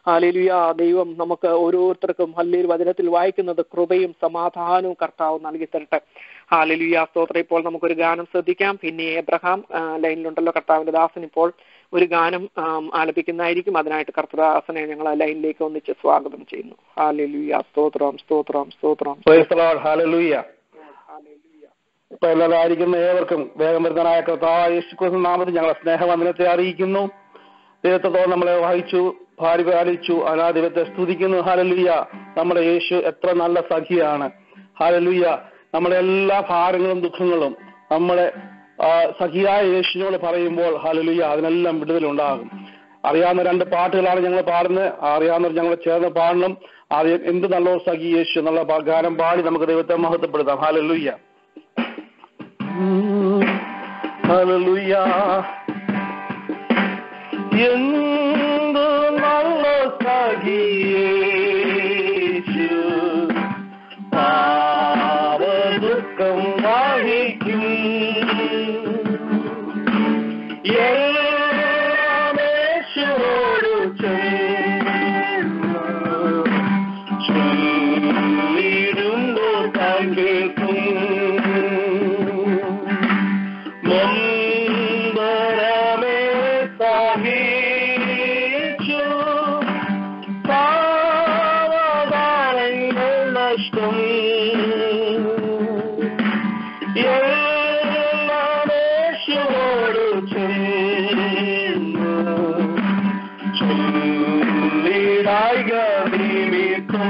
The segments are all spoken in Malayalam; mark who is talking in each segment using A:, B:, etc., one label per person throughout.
A: ഹാലലുയ ദൈവം നമുക്ക് ഓരോരുത്തർക്കും ഹല്ലേൽ വചനത്തിൽ വായിക്കുന്നത് കൃപയും സമാധാനവും കർത്താവ് നൽകി തരട്ടെ ഹാലലുയ സ്തോത്രം ഇപ്പോൾ നമുക്കൊരു ഗാനം ശ്രദ്ധിക്കാം പിന്നെ എബ്രഹാം ആ, ലൈനിലുണ്ടല്ലോ കർത്താവിന്റെ ദാസൻ ഇപ്പോൾ ഒരു ഗാനം ആം, ആലപിക്കുന്നതായിരിക്കും അതിനായിട്ട് കർത്തദാസനെ ഞങ്ങൾ ആ ലൈനിലേക്ക് ഒന്നിച്ച് സ്വാഗതം ചെയ്യുന്നു ഹാലലുയ സ്തോത്രം സ്തോത്രം സ്തോത്രം
B: Praise the Lord. Hallelujah. ഇപ്പൊ എല്ലാവരായിരിക്കുന്ന ഏവർക്കും വേഗം വരുന്നതായ കർത്താവ് യേശു ക്രിസ്തു നാമത്തിൽ ഞങ്ങളെ സ്നേഹവന്ദനത്തെ അറിയിക്കുന്നു ദൈവത്തോളം നമ്മളെ വഹിച്ചു പരിപാലിച്ചു അനാ ദൈവത്തെ സ്തുതിക്കുന്നു ഹാലലുയ്യ നമ്മുടെ യേശു എത്ര നല്ല സഖിയാണ് ഹാലലുയ്യ നമ്മുടെ എല്ലാ ഭാരങ്ങളും ദുഃഖങ്ങളും നമ്മുടെ ആ, സഖിയായ യേശുവിനോട് പറയുമ്പോൾ ഹാലലുയ്യ അതിനെല്ലാം വിടുതലുണ്ടാകും അറിയാവുന്ന രണ്ട് പാട്ടുകളാണ് ഞങ്ങൾ പാടുന്നത് അറിയാവുന്നവർ ഞങ്ങൾ ചേർന്ന് പാടണം ആദ്യം എന്ത് നല്ലോ സഖി യേശു എന്നുള്ള പാ- ഗാനം പാടി നമുക്ക് ദൈവത്തെ മഹത്വപ്പെടുത്താം ഹാലലുയ്യ ഹല്ലേലൂയ എന്തു നല്ല സഖിയേശു പാവദുഃഖം വഹിക്കും യേശുവോടു ചെന്നു ചൊല്ലിടുന്നു താൻ കേൾക്കും നൊമ്പരമേ സഹിച്ചു പാവദാനങ്ങൾ നഷ്ടം യേശുവോടു ചെന്നു ചൊല്ലിടായിക നിമിത്തം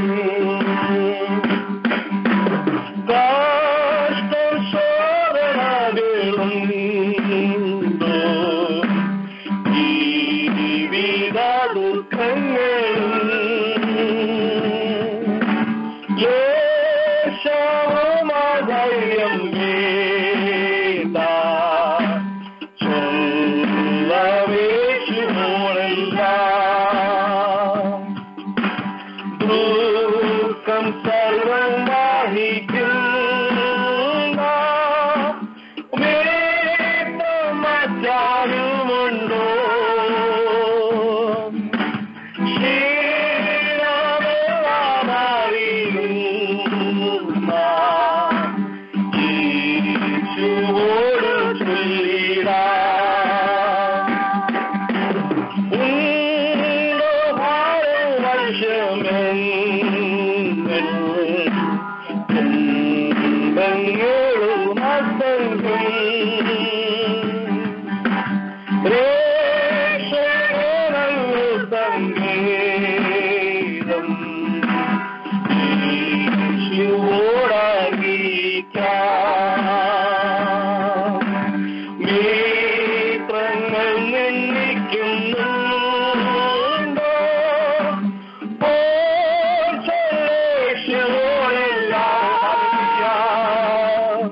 B: കഷ്ടം ശോധനകളുണ്ടോ ജീവിത ദുഃഖങ്ങളും യേശവുമധൈര്യം വേണ്ട ചൊല്ലവേശുമോളെല്ലാം ദുഃഖം സർവം വഹിക്കുന്ന വേദം മറ്റാരുമുണ്ടോ ക്ഷീണമെല്ലാമറിയുന്ന യേശുവോട് ചൊല്ലിടാം ഉണ്ടോ ഭാരം വർഷമെങ്കിൽ തുമ്പങ്ങളും അസംഖ്യം രേഷണല്ലോ സംഗീതം യേശുവോടായിരിക്കാം മിത്രങ്ങൾ നിന്ദിക്കുന്നുണ്ടോ പോൽ ചൊല്ലേശുവോടെല്ലാം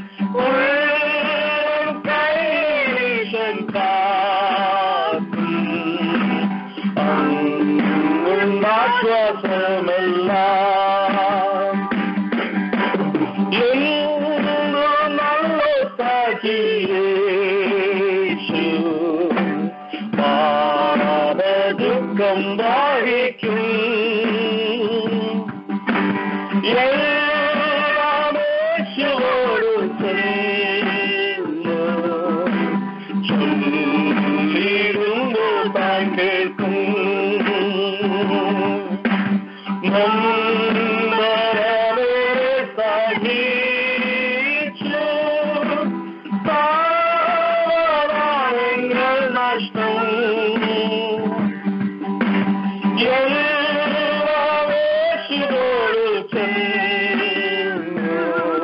B: ഉള്ളം കൈവീശൻ കാക്കും അങ്ങുണ്ടാശ്വാസമെല്ലാം എന്തു നല്ല സഖിയേശു പാപദുഃഖം വഹിക്കും എല്ലാം യേശുവോട് ചെന്നു ചൊല്ലിടുമ്പോൾ താൻ കേൾക്കും നമ്പരമേ സഹിച്ചു പാവങ്ങൾ നഷ്ടം യേശുവോട് ചെന്നു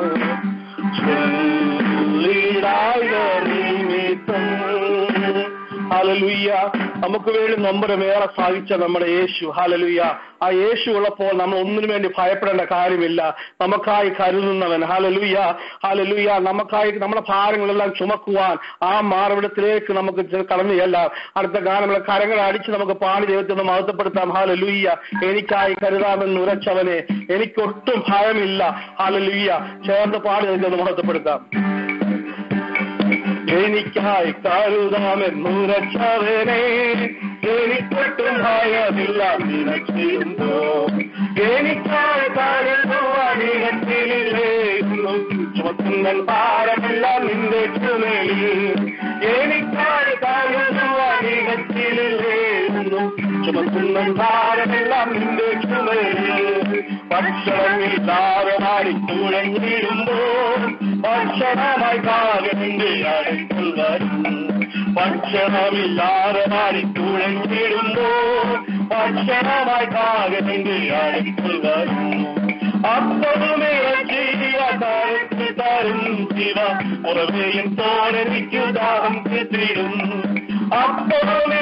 B: ചൊല്ലിടായ നിമിത്തം ഹാലലുയ്യ നമുക്ക് വേണ്ടി നമ്പരമേറെ സാധിച്ച നമ്മുടെ യേശു ഹാലലുയ്യ ആ യേശു ഉള്ളപ്പോൾ നമ്മൾ ഒന്നിനു വേണ്ടി ഭയപ്പെടേണ്ട കാര്യമില്ല നമുക്കായി കരുതുന്നവൻ ഹാലലുയ്യ ഹാലലുയ്യ നമുക്കായി നമ്മുടെ ഭാരങ്ങളെല്ലാം ചുമക്കുവാൻ ആ മാറവിടത്തിലേക്ക് നമുക്ക് ചെ- കടന്നു ചെല്ലാം അടുത്ത ഗാനങ്ങളെ കരങ്ങൾ അടിച്ച് നമുക്ക് പാടി ദൈവത്തെ ഒന്ന് മഹത്വപ്പെടുത്താം ഹാലലുയ്യ എനിക്കായി കരുതാമെന്ന് ഉരച്ചവനെ എനിക്കൊട്ടും ഭയമില്ല ഹാലലുയ്യ ചേർന്ന് പാടി ദൈവത്തെ ഒന്ന് മഹത്വപ്പെടുത്താം എനിക്കായി കരുതാമെന്നുരച്ചവനെ എനിക്കൊട്ടും ഭയമില്ല നിനച്ചിരുമ്പോ എനിക്കായി കാര്യത്തുവാൻ ഇടത്തിലില്ലേ എന്നും ചുമക്കുന്ന ഭാരമെല്ലാം നിന്റെ ചുമലിൽ എനിക്കായി കാര്യത്തുവാൻ ഇടത്തിലില്ലേ എന്നും ചുമക്കുന്ന ഭാരമെല്ലാം നിന്റെ ചുമലിൽ ഭക്ഷണമില്ലാതെ മാറി തുഴഞ്ഞിടുമ്പോ ഭക്ഷണമായി കാകന്റെ അടുക്കൽ വരും ഭക്ഷണമില്ലാതെ മാറി തുഴഞ്ഞിടുമ്പോ ഭക്ഷണമായി കാകന്റെ അടുക്കൽ വരും അപ്പതുമേ ജീവകാലത്ത് തരും ശിവ പുറമേയും തോരനിക്കു ദാഹം ചിത്രിടും അപ്പതുമേ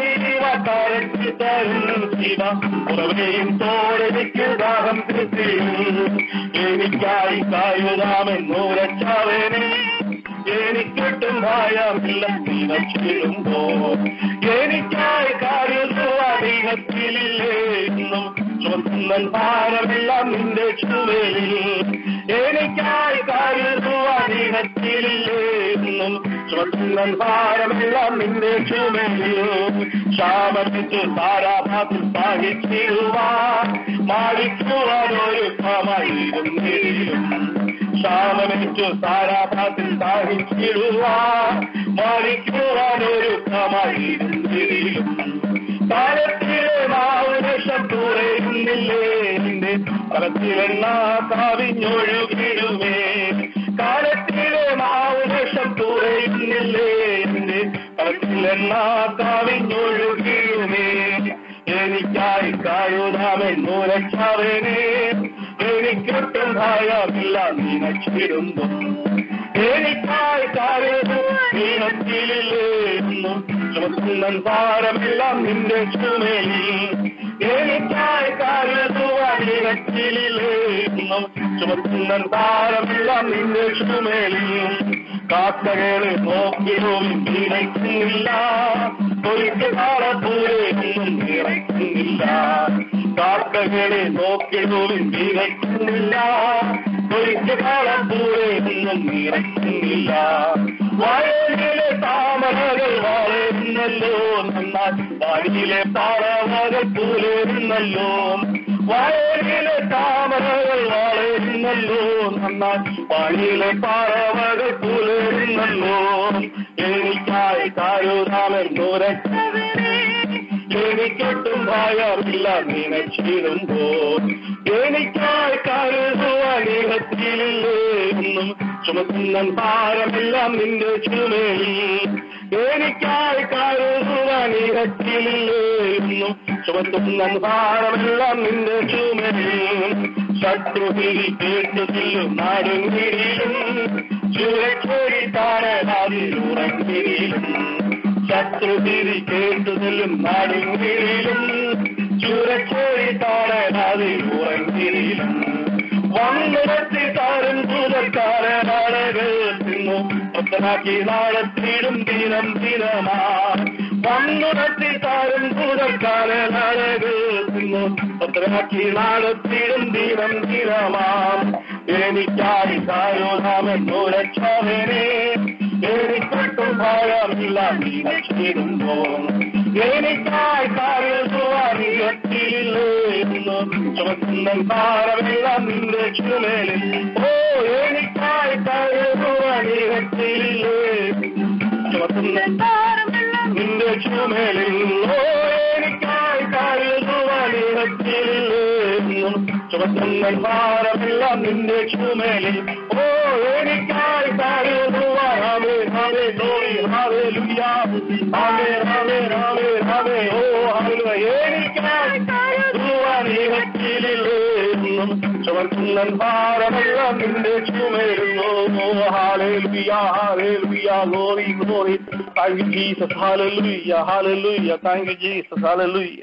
B: ജീവകാലത്ത് തരും ശിവ പുറമേയും തോരനിക്കു ദാഹം ചിത്രിടും എനിക്കായി കായുതാമെന്നൂരച്ചവനെ എനിക്കൊട്ടും ഭയമില്ല നിനച്ചിടുമ്പോ എനിക്കായി കാര്യത്തിലില്ലേ എന്നും ചുമന്നൻ ഭാരമെല്ലാം നിന്റെ ചുവലിൽ എനിക്കായി കാര്യത്തിലില്ലേ എന്നും ചുമന്നൻ ഭാരമെല്ലാം നിന്റെ ചുവലിൽ ശ്യാമത്തിച്ച് താരാഭാത്തിൽ സാഹിച്ചിടുവാൻ മാറിക്കുവാൻ ഒരു കമായിരുന്നിരിക്കും ശ്യാമമിച്ചു താരാഭാത്തിൽ സാഹിച്ചിടുവാൻ മാറിക്കുവാൻ ഒരു കമായിരുന്നിരിക്കും കാലത്തിലെ മാവുരക്ഷം തുറയുന്നില്ലേ നിന്റെ കലത്തിലെണ്ണ കവിഞ്ഞൊഴുകിടുമേ കാലത്തിലെ മാവുരക്ഷം തുറയുന്നില്ലേ നിന്റെ കലത്തിലെണ്ണ കവിഞ്ഞൊഴുകിടുമേ എനിക്കായി കായുതാമെന്നൂരച്ചവനെ എനിക്കൊട്ടും ഭയമില്ല നിനച്ചിടുന്നു എനിക്കായി കാര്യവും നീനത്തിലില്ലേന്നു ചുമക്കുന്നൻ ഭാരമെല്ലാം നിന്റെ ചുമലിൽ എനിക്കായി കാര്യത്തുവാൻ നിനച്ചിലില്ലേന്നു ചുമക്കുന്നൻ ഭാരമെല്ലാം നിന്റെ ചുമലിൽ കാക്കകളെ നോക്കിയും നിറയ്ക്കുന്നില്ല ഒരിക്കലാളപ്പൂരെയൊന്നും നിറയ്ക്കുന്നില്ല കാക്കകളെ നോക്കിയും നിറയ്ക്കുന്നില്ല ഒരിക്കലാളപ്പൂരെയൊന്നും നിറയ്ക്കുന്നില്ല വയലിലെ താമരകൾ വളരുന്നല്ലോ നന്നാൽ വഴിയിലെ പാറവകൾ പൂലേറുന്നല്ലോ വയലിലെ താമരകൾ വളരുന്നല്ലോ നന്നാൽ വഴിയിലെ പാറവകൾ പൂലേറുന്നല്ലോ എനിക്കായി കാരുതാമെന്നൂരച്ചവനെ എനിക്കൊട്ടും ഭയമില്ല നിനച്ചിരുമ്പോ എനിക്കായി കരുതുവാൻ ഇഹത്തിലെന്നും ചുമക്കുന്ന ഭാരമെല്ലാം നിന്റെ ചുമലിൽ എനിക്കായി കരുതുവാൻ ഇഹത്തിലെന്നും ചുമത്തുന്ന ഭാരമെല്ലാം നിന്റെ ചുമലിൽ ശത്രുവിൽ കേട്ടുതില്ലും നാടുങ്ങിരിയും ചുരച്ചോരി താരനാതിലുറങ്ങിരിയും ശത്രുതിരി കേട്ടുതലും നാടുങ്ങിരിലും ചുരച്ചോരി താരനാതിൽ ഉറങ്ങിരിലും വന്നിടത്തിൽ താരം ദൂരക്കാരനാളുകൾ തിന്നു ഒത്തനാക്കി നാളത്തിടും ദിനം ദിനമാ വന്നിടത്തിൽ താരം ദൂരക്കാരനാളുകൾ തിന്നു ഒത്തനാക്കി നാളത്തിടും ദിനം ദിനമാം എനിക്കായി കായോനാമെന്നൂരച്ചവനെ എനിക്കൊട്ടും ഭയമില്ല നിനച്ചിരുമ്പോ എനിക്കായി കാര്യത്തിലില്ലേന്നു ചുമക്കുന്ന ഭാരമെല്ലാം നിന്റെ ചുമലിൽ ഓ എനിക്കായി കാര്യത്തിലില്ലേ ചുമക്കുന്ന ഭാരമെല്ലാം നിന്റെ ചുമലിൽ ഓ എനിക്കായി കാര്യത്തിലില്ലേന്നു ചുമക്കുന്ന ഭാരമെല്ലാം നിന്റെ ചുമലിൽ ഓ എനിക്കായി കാര്യമാവേ ഹവേ ലോറി ഹവേ ലുയാ ഹവേ ഹവേ ഹവേ ഹവേ ഓ ഹവേ എനിക്കായി കാര്യത്തിലെന്നും ചുമക്കുന്ന ഭാരമെല്ലാം നിന്റെ ചുമരുന്നു ഹാലേ hallelujah hallelujah glory glory thank you Jesus hallelujah hallelujah thank you Jesus ഹാലലുയ്യ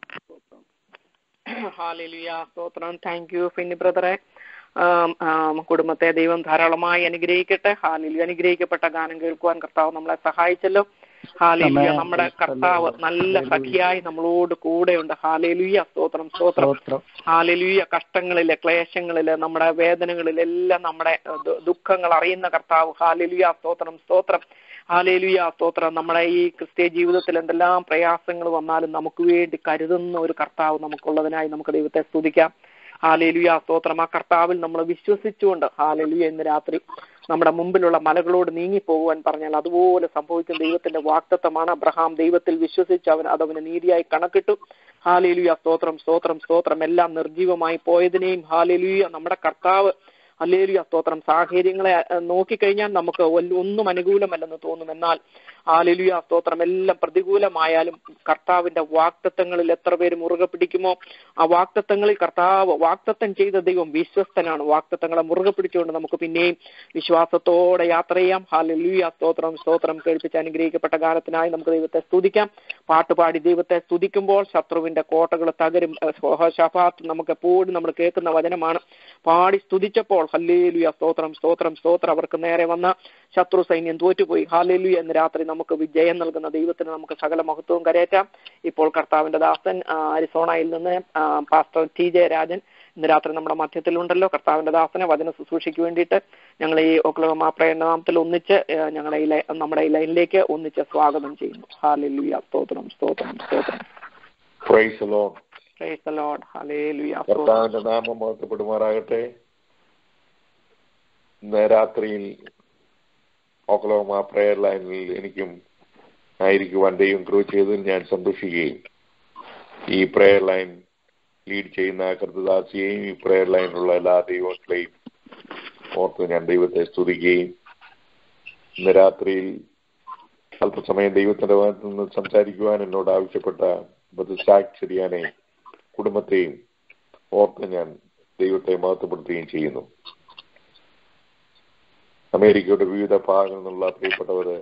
A: ഹാലലുയ സ്തോത്രം താങ്ക് യു ഫിന്നി ബ്രദറെ ആം, ആം, കുടുംബത്തെ ദൈവം ധാരാളമായി അനുഗ്രഹിക്കട്ടെ ഹാലിൽ അനുഗ്രഹിക്കപ്പെട്ട ഗാനം കേൾക്കുവാൻ കർത്താവ് നമ്മളെ സഹായിച്ചല്ലോ ഹാലേലുയ
B: ആമേൻ.
A: നമ്മുടെ കർത്താവ് നല്ല സഖിയായി നമ്മളോട് കൂടെയുണ്ട് ഹാലേലുയ സ്തോത്രം സ്തോത്രം
B: സ്തോത്രം
A: ഹാലലുയ കഷ്ടങ്ങളില് ക്ലേശങ്ങളില് നമ്മുടെ വേദനകളിലെല്ലാം നമ്മുടെ ഏഹ്, ദു- ദുഃഖങ്ങൾ അറിയുന്ന കർത്താവ് ഹാലലുയ സ്തോത്രം സ്തോത്രം ഹാലേലുയ സ്തോത്രം നമ്മുടെ ഈ ക്രിസ്ത്യ ജീവിതത്തിൽ എന്തെല്ലാം പ്രയാസങ്ങൾ വന്നാലും നമുക്ക് വേണ്ടി കരുതുന്ന ഒരു കർത്താവ് നമുക്കുള്ളതിനായി നമുക്ക് ദൈവത്തെ സ്തുതിക്കാം ഹാലേലുയ സ്തോത്രം ആ കർത്താവിൽ നമ്മൾ വിശ്വസിച്ചുകൊണ്ട് ഹാലേലുയ ഇന്ന് രാത്രി നമ്മുടെ മുമ്പിലുള്ള മലകളോട് നീങ്ങിപ്പോകുവാൻ പറഞ്ഞാൽ അതുപോലെ സംഭവിക്കുന്ന ദൈവത്തിന്റെ വാക്തത്വമാണ് അബ്രഹാം ദൈവത്തിൽ വിശ്വസിച്ച് അവൻ അതവന് നീതിയായി കണക്കിട്ടു ഹാലേലുയ സ്തോത്രം സ്തോത്രം സ്തോത്രം എല്ലാം നിർജീവമായി പോയതിനെയും ഹാലേലുയ നമ്മുടെ കർത്താവ് ഹല്ലേലൂയ സ്തോത്രം സാഹചര്യങ്ങളെ അഹ്, നോക്കിക്കഴിഞ്ഞാൽ നമുക്ക് ഒല്ല- ഒന്നും അനുകൂലമല്ലെന്ന് തോന്നും എന്നാൽ ഹാലേലുയ സ്തോത്രം എല്ലാം പ്രതികൂലമായാലും കർത്താവിന്റെ വാക്തത്വങ്ങളിൽ എത്ര പേര് മുറുകെ പിടിക്കുമോ ആ വാക്തത്വങ്ങളിൽ കർത്താവ് വാക്തത്വം ചെയ്ത ദൈവം വിശ്വസ്തനാണ് വാക്തത്വങ്ങളെ മുറുകെ പിടിച്ചുകൊണ്ട് നമുക്ക് പിന്നെയും വിശ്വാസത്തോടെ യാത്ര ചെയ്യാം ഹാലലുയ സ്തോത്രം സ്തോത്രം കേൾപ്പിച്ച് അനുഗ്രഹിക്കപ്പെട്ട ഗാനത്തിനായി നമുക്ക് ദൈവത്തെ സ്തുതിക്കാം പാട്ടുപാടി ദൈവത്തെ സ്തുതിക്കുമ്പോൾ ശത്രുവിന്റെ കോട്ടകൾ തകരും ഏഹ് ഷഫാത്ത് നമുക്ക് എപ്പോഴും നമ്മൾ കേൾക്കുന്ന വചനമാണ് പാടി സ്തുതിച്ചപ്പോൾ ഹല്ലേലുയ സ്തോത്രം സ്തോത്രം സ്തോത്രം അവർക്ക് നേരെ വന്ന ശത്രു സൈന്യം തോറ്റുപോയി ഹാലേലുയ എന്ന് രാത്രി നമുക്ക് വിജയം നൽകുന്ന ദൈവത്തിന് നമുക്ക് സകല മഹത്വവും കരയറ്റാം ഇപ്പോൾ കർത്താവിന്റെ ദാസൻ ആ, അരിസോണയിൽ നിന്ന് ആ, പാസ്റ്റർ ടി ജെ രാജൻ ഇന്ന് രാത്രി നമ്മുടെ മധ്യത്തിലുണ്ടല്ലോ കർത്താവിന്റെ ദാസനെ വചന ശുശ്രൂഷയ്ക്ക് വേണ്ടിയിട്ട് ഞങ്ങൾ ഈ ഒക്ലഹോമ പ്രേരണ നാമത്തിൽ ഒന്നിച്ച് ആ, ഞങ്ങളുടെ ഈ ലൈ- നമ്മുടെ ഈ ലൈനിലേക്ക് ഒന്നിച്ച് സ്വാഗതം ചെയ്യുന്നു ഹാലേലുയ സ്തോത്രം സ്തോത്രം സ്തോത്രം
C: praise lord
A: praise the lord hallelujah സ്തോത്രം
C: കർത്താവിന്റെ നാമം മഹത്വപ്പെടുമാറാകട്ടെ ഇന്ന് രാത്രിയിൽ ഓക്ലോമ പ്രയർ ലൈനിൽ എനിക്കും ആയിരിക്കുവാൻ ദൈവം ക്രൂ ചെയ്തതിൽ ഞാൻ സന്തോഷിക്കുകയും ഈ പ്രയർ ലൈൻ ലീഡ് ചെയ്യുന്ന കൃതദാസിയെയും ഈ പ്രയർ ലൈനിലുള്ള എല്ലാ ദൈവങ്ങളെയും ഓർത്ത് ഞാൻ ദൈവത്തെ സ്തുതിക്കുകയും ഇന്ന് രാത്രിയിൽ അല്പസമയം ദൈവത്തിന്റെ ഭാഗത്ത് നിന്ന് സംസാരിക്കുവാൻ എന്നോട് ആവശ്യപ്പെട്ട ബദുസാക് ചെറിയാനെ കുടുംബത്തെയും ഓർത്ത് ഞാൻ ദൈവത്തെ മഹത്വപ്പെടുത്തുകയും ചെയ്യുന്നു അമേരിക്കയുടെ വിവിധ ഭാഗങ്ങളിൽ നിന്നുള്ള പ്രിയപ്പെട്ടവര്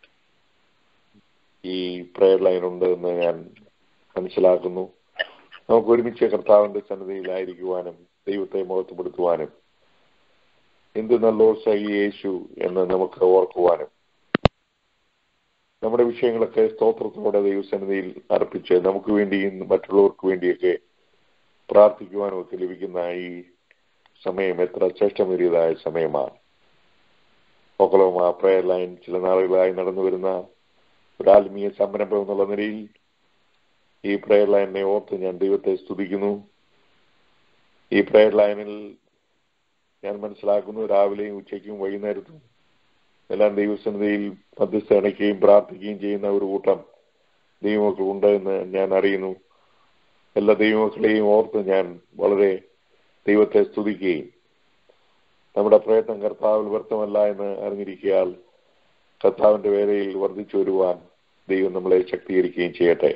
C: ഈ പ്രയർ ലൈൻ ഉണ്ട് എന്ന് ഞാൻ മനസ്സിലാക്കുന്നു നമുക്ക് ഒരുമിച്ച് കർത്താവിന്റെ സന്നിധിയിലായിരിക്കുവാനും ദൈവത്തെ മഹത്വപ്പെടുത്തുവാനും എന്ത് നല്ലോത്സാഹി യേശു എന്ന് നമുക്ക് ഓർക്കുവാനും നമ്മുടെ വിഷയങ്ങളൊക്കെ സ്തോത്രത്തോടെ ദൈവസന്നിധിയിൽ അർപ്പിച്ച് നമുക്ക് വേണ്ടിയും മറ്റുള്ളവർക്ക് വേണ്ടിയൊക്കെ പ്രാർത്ഥിക്കുവാനും ഒക്കെ ലഭിക്കുന്ന ഈ സമയം എത്ര ശ്രേഷ്ഠമേറിയതായ സമയമാണ് ഒക്കലോമ പ്രയർ ലൈൻ ചില നാളുകളായി നടന്നു വരുന്ന ഒരു ആത്മീയ സംരംഭം എന്നുള്ള നിലയിൽ ഈ പ്രയർ ലൈനിനെ ഓർത്ത് ഞാൻ ദൈവത്തെ സ്തുതിക്കുന്നു ഈ പ്രയർ ലൈനിൽ ഞാൻ മനസ്സിലാക്കുന്നു രാവിലെയും ഉച്ചയ്ക്കും വൈകുന്നേരത്തും എല്ലാം ദൈവസന്നിധിയിൽ മധ്യസ്ഥ അണയ്ക്കുകയും പ്രാർത്ഥിക്കുകയും ചെയ്യുന്ന ഒരു കൂട്ടം ദൈവമക്കൾ ഉണ്ട് എന്ന് ഞാൻ അറിയുന്നു എല്ലാ ദൈവമക്കളെയും ഓർത്ത് ഞാൻ വളരെ ദൈവത്തെ സ്തുതിക്കുകയും നമ്മുടെ പ്രയത്നം കർത്താവിൽ വ്യർത്ഥമല്ല എന്ന് അറിഞ്ഞിരിക്കയാൽ കർത്താവിന്റെ വേലയിൽ വർദ്ധിച്ചു വരുവാൻ ദൈവം നമ്മളെ ശക്തീകരിക്കുകയും ചെയ്യട്ടെ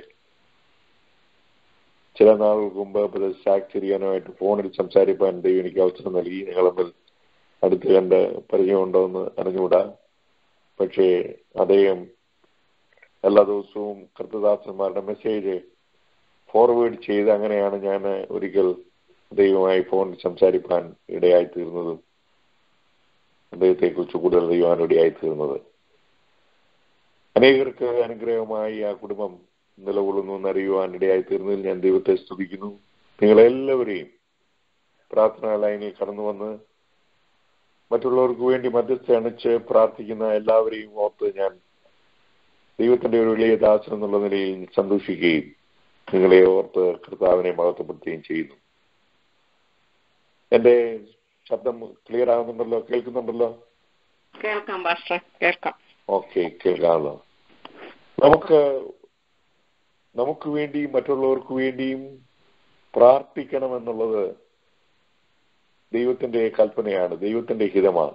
C: ചില നാളുകൾക്ക് മുമ്പ് സാക് ചെറിയാനുമായിട്ട് ഫോണിൽ സംസാരിക്കാൻ ദൈവം എനിക്ക് അവസരം നൽകി ഞങ്ങൾ തമ്മിൽ അടുത്ത് കണ്ട് പരിചയമുണ്ടോ എന്ന് അറിഞ്ഞുകൂടാ പക്ഷേ അദ്ദേഹം എല്ലാ ദിവസവും കൃതദാസന്മാരുടെ മെസ്സേജ് ഫോർവേഡ് ചെയ്ത് അങ്ങനെയാണ് ഞാൻ ഒരിക്കൽ ദൈവമായി ഫോണിൽ സംസാരിക്കാൻ ഇടയായി തീർന്നതും അദ്ദേഹത്തെ കുറിച്ച് കൂടുതൽ ദൈവം ഇടയായി തീർന്നത് അനേകർക്ക് അനുഗ്രഹമായി ആ കുടുംബം നിലകൊള്ളുന്നു എന്നറിയുവാൻ ഇടയായി തീർന്നതിൽ ഞാൻ ദൈവത്തെ സ്തുതിക്കുന്നു നിങ്ങളെല്ലാവരെയും പ്രാർത്ഥനാ ലൈനിൽ കടന്നു വന്ന് മറ്റുള്ളവർക്ക് വേണ്ടി മധ്യസ്ഥ അണിച്ച് പ്രാർത്ഥിക്കുന്ന എല്ലാവരെയും ഓർത്ത് ഞാൻ ദൈവത്തിന്റെ ഒരു വലിയ ദാസൻ എന്നുള്ള നിലയിൽ സന്തോഷിക്കുകയും നിങ്ങളെ ഓർത്ത് കർത്താവിനെ മഹത്വപ്പെടുത്തുകയും ചെയ്യുന്നു എന്റെ ശബ്ദം ക്ലിയർ ആകുന്നുണ്ടല്ലോ കേൾക്കുന്നുണ്ടല്ലോ
A: കേൾക്കാം പാസ്റ്റർ കേൾക്കാം
C: ഓക്കെ കേൾക്കാമല്ലോ നമുക്ക് നമുക്ക് വേണ്ടിയും മറ്റുള്ളവർക്ക് വേണ്ടിയും പ്രാർത്ഥിക്കണമെന്നുള്ളത് ദൈവത്തിന്റെ കൽപ്പനയാണ് ദൈവത്തിന്റെ ഹിതമാണ്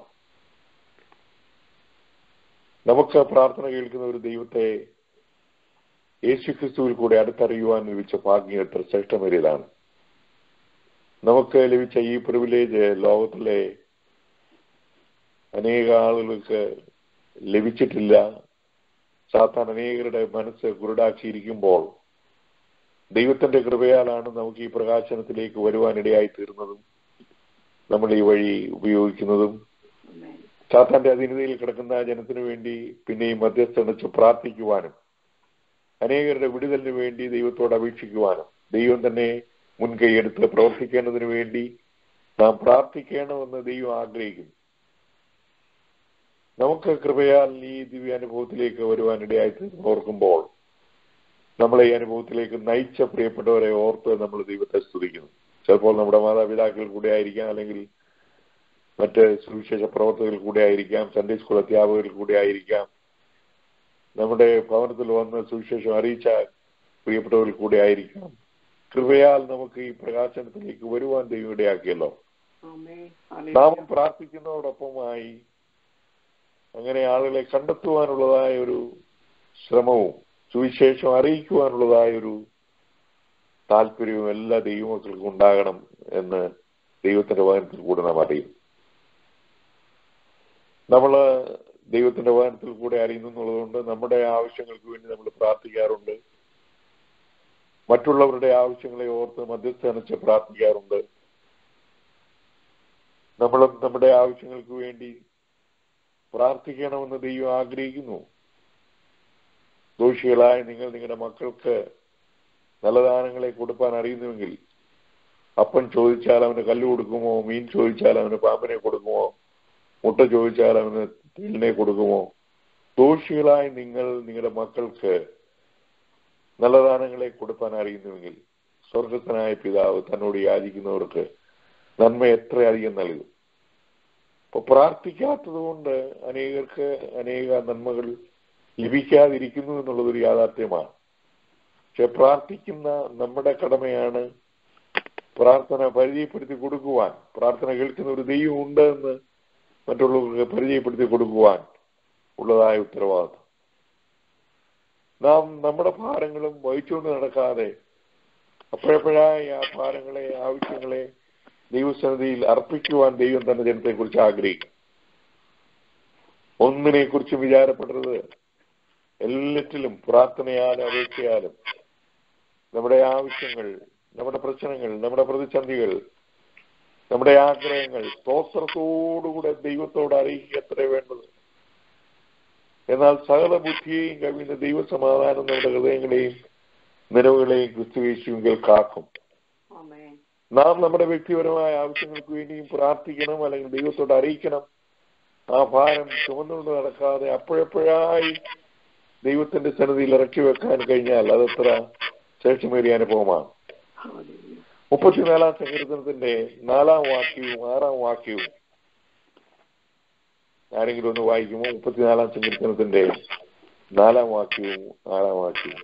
C: നമുക്ക് പ്രാർത്ഥന കേൾക്കുന്ന ഒരു ദൈവത്തെ യേശു ക്രിസ്തുവിൽ കൂടെ അടുത്തറിയുവാൻ ലഭിച്ച ഭാഗ്യം എത്ര ശ്രേഷ്ഠമേറിയതാണ് നമുക്ക് ലഭിച്ച ഈ പ്രിവിലേജ് ലോകത്തിലെ അനേക ആളുകൾക്ക് ലഭിച്ചിട്ടില്ല സാത്താൻ അനേകരുടെ മനസ്സ് കുരുടാക്കിയിരിക്കുമ്പോൾ ദൈവത്തിന്റെ കൃപയാലാണ് നമുക്ക് ഈ പ്രകാശനത്തിലേക്ക് വരുവാനിടയായി തീർന്നതും നമ്മൾ ഈ വഴി ഉപയോഗിക്കുന്നതും സാത്താന്റെ അധീനതയിൽ കിടക്കുന്ന ജനത്തിനു വേണ്ടി പിന്നെയും മധ്യസ്ഥണിച്ച് പ്രാർത്ഥിക്കുവാനും അനേകരുടെ വിടുതലിന് വേണ്ടി ദൈവത്തോട് അപേക്ഷിക്കുവാനും ദൈവം തന്നെ മുൻകൈയെടുത്ത് പ്രവർത്തിക്കേണ്ടതിനു വേണ്ടി നാം പ്രാർത്ഥിക്കണമെന്ന് ദൈവം ആഗ്രഹിക്കുന്നു നമുക്ക് കൃപയാൽ ഈ ദിവ്യാനുഭവത്തിലേക്ക് വരുവാനിടയായി തീർന്ന് ഓർക്കുമ്പോൾ നമ്മളെ ഈ അനുഭവത്തിലേക്ക് നയിച്ച പ്രിയപ്പെട്ടവരെ ഓർത്ത് നമ്മൾ ദൈവത്തെ സ്തുതിക്കുന്നു ചിലപ്പോൾ നമ്മുടെ മാതാപിതാക്കൾ കൂടെ ആയിരിക്കാം അല്ലെങ്കിൽ മറ്റ് സുവിശേഷ പ്രവർത്തകർ കൂടെ ആയിരിക്കാം സൺഡേ സ്കൂൾ അധ്യാപകരിൽ കൂടെ ആയിരിക്കാം നമ്മുടെ ഭവനത്തിൽ വന്ന് സുവിശേഷം അറിയിച്ച പ്രിയപ്പെട്ടവരിൽ കൂടെ ആയിരിക്കാം കൃപയാൽ നമുക്ക് ഈ പ്രകാശനത്തിലേക്ക് വരുവാൻ ദൈവം ഇടയാക്കിയല്ലോ
A: ആമേൻ
C: നാം പ്രാർത്ഥിക്കുന്നതോടൊപ്പമായി അങ്ങനെ ആളുകളെ കണ്ടെത്തുവാനുള്ളതായ ഒരു ശ്രമവും സുവിശേഷം അറിയിക്കുവാനുള്ളതായ ഒരു താല്പര്യവും എല്ലാ ദൈവമക്കൾക്കും ഉണ്ടാകണം എന്ന് ദൈവത്തിന്റെ വചനത്തിൽ കൂടെ നാം അറിയും നമ്മള് ദൈവത്തിന്റെ വചനത്തിൽ കൂടെ അറിയുന്നു എന്നുള്ളതുകൊണ്ട് നമ്മുടെ ആവശ്യങ്ങൾക്ക് വേണ്ടി നമ്മൾ പ്രാർത്ഥിക്കാറുണ്ട് മറ്റുള്ളവരുടെ ആവശ്യങ്ങളെ ഓർത്ത് മധ്യസ്ഥനിച്ച് പ്രാർത്ഥിക്കാറുണ്ട് നമ്മളും നമ്മുടെ ആവശ്യങ്ങൾക്ക് വേണ്ടി പ്രാർത്ഥിക്കണമെന്ന് ദൈവം ആഗ്രഹിക്കുന്നു ദോഷികളായ നിങ്ങൾ നിങ്ങളുടെ മക്കൾക്ക് നല്ല ദാനങ്ങളെ കൊടുക്കാൻ അറിയുന്നുവെങ്കിൽ അപ്പൻ ചോദിച്ചാൽ അവന് കല്ല് കൊടുക്കുമോ മീൻ ചോദിച്ചാൽ അവന് പാമ്പിനെ കൊടുക്കുമോ മുട്ട ചോദിച്ചാൽ അവന് തേലിനെ കൊടുക്കുമോ ദോഷികളായ നിങ്ങൾ നിങ്ങളുടെ മക്കൾക്ക് നല്ല ദാനങ്ങളെ കൊടുക്കാൻ അറിയുന്നുവെങ്കിൽ സ്വർഗസ്ഥനായ പിതാവ് തന്നോട് യാചിക്കുന്നവർക്ക് നന്മ എത്രയധികം നൽകും അപ്പൊ പ്രാർത്ഥിക്കാത്തത് കൊണ്ട് അനേകർക്ക് അനേക നന്മകൾ ലഭിക്കാതിരിക്കുന്നു എന്നുള്ളതൊരു യാഥാർത്ഥ്യമാണ് പക്ഷെ പ്രാർത്ഥിക്കുന്ന നമ്മുടെ കടമയാണ് പ്രാർത്ഥന പരിചയപ്പെടുത്തി കൊടുക്കുവാൻ പ്രാർത്ഥന കേൾക്കുന്ന ഒരു ദൈവം ഉണ്ട് എന്ന് മറ്റുള്ളവർക്ക് പരിചയപ്പെടുത്തി കൊടുക്കുവാൻ ഉള്ളതായ ഉത്തരവാദിത്വം നാം നമ്മുടെ ഭാരങ്ങളും വഹിച്ചുകൊണ്ട് നടക്കാതെ അപ്പോഴപ്പോഴായി ആ ഭാരങ്ങളെ ആവശ്യങ്ങളെ ദൈവസന്നിധിയിൽ അർപ്പിക്കുവാൻ ദൈവം തന്റെ ജനത്തെക്കുറിച്ച് ആഗ്രഹിക്കും ഒന്നിനെ കുറിച്ചും വിചാരപ്പെടരുത് എല്ലാറ്റിലും പ്രാർത്ഥനയാലും അപേക്ഷയാലും നമ്മുടെ ആവശ്യങ്ങൾ നമ്മുടെ പ്രശ്നങ്ങൾ നമ്മുടെ പ്രതിസന്ധികൾ നമ്മുടെ ആഗ്രഹങ്ങൾ സ്തോത്രത്തോടുകൂടെ ദൈവത്തോട് അറിയിക്കുക എത്ര വേണ്ടത് എന്നാൽ സകല ബുദ്ധിയെയും കവിയുന്ന ദൈവസമാധാനം നമ്മുടെ ഹൃദയങ്ങളെയും നിലവുകളെയും ക്രിസ്തുവേശുവിൽ കാക്കും
A: ആമേൻ
C: നാം നമ്മുടെ വ്യക്തിപരമായ ആവശ്യങ്ങൾക്ക് വേണ്ടിയും പ്രാർത്ഥിക്കണം അല്ലെങ്കിൽ ദൈവത്തോട് അറിയിക്കണം ആ ഭാരം ചുമന്നുകൊണ്ട് നടക്കാതെ അപ്പോഴപ്പോഴായി ദൈവത്തിന്റെ സന്നിധിയിൽ ഇറക്കി വെക്കാൻ കഴിഞ്ഞാൽ അതത്ര ശ്രേഷ്ഠമേറിയ അനുഭവമാണ്
A: ഹല്ലേലൂയ.
C: മുപ്പത്തിനാലാം സങ്കീർത്തനത്തിന്റെ നാലാം വാക്യവും ആറാം വാക്യവും ആരെങ്കിലും ഒന്ന് വായിക്കുമോ മുപ്പത്തിനാലാം സങ്കീർത്തനത്തിന്റെ നാലാം വാക്യവും ആറാം വാക്യവും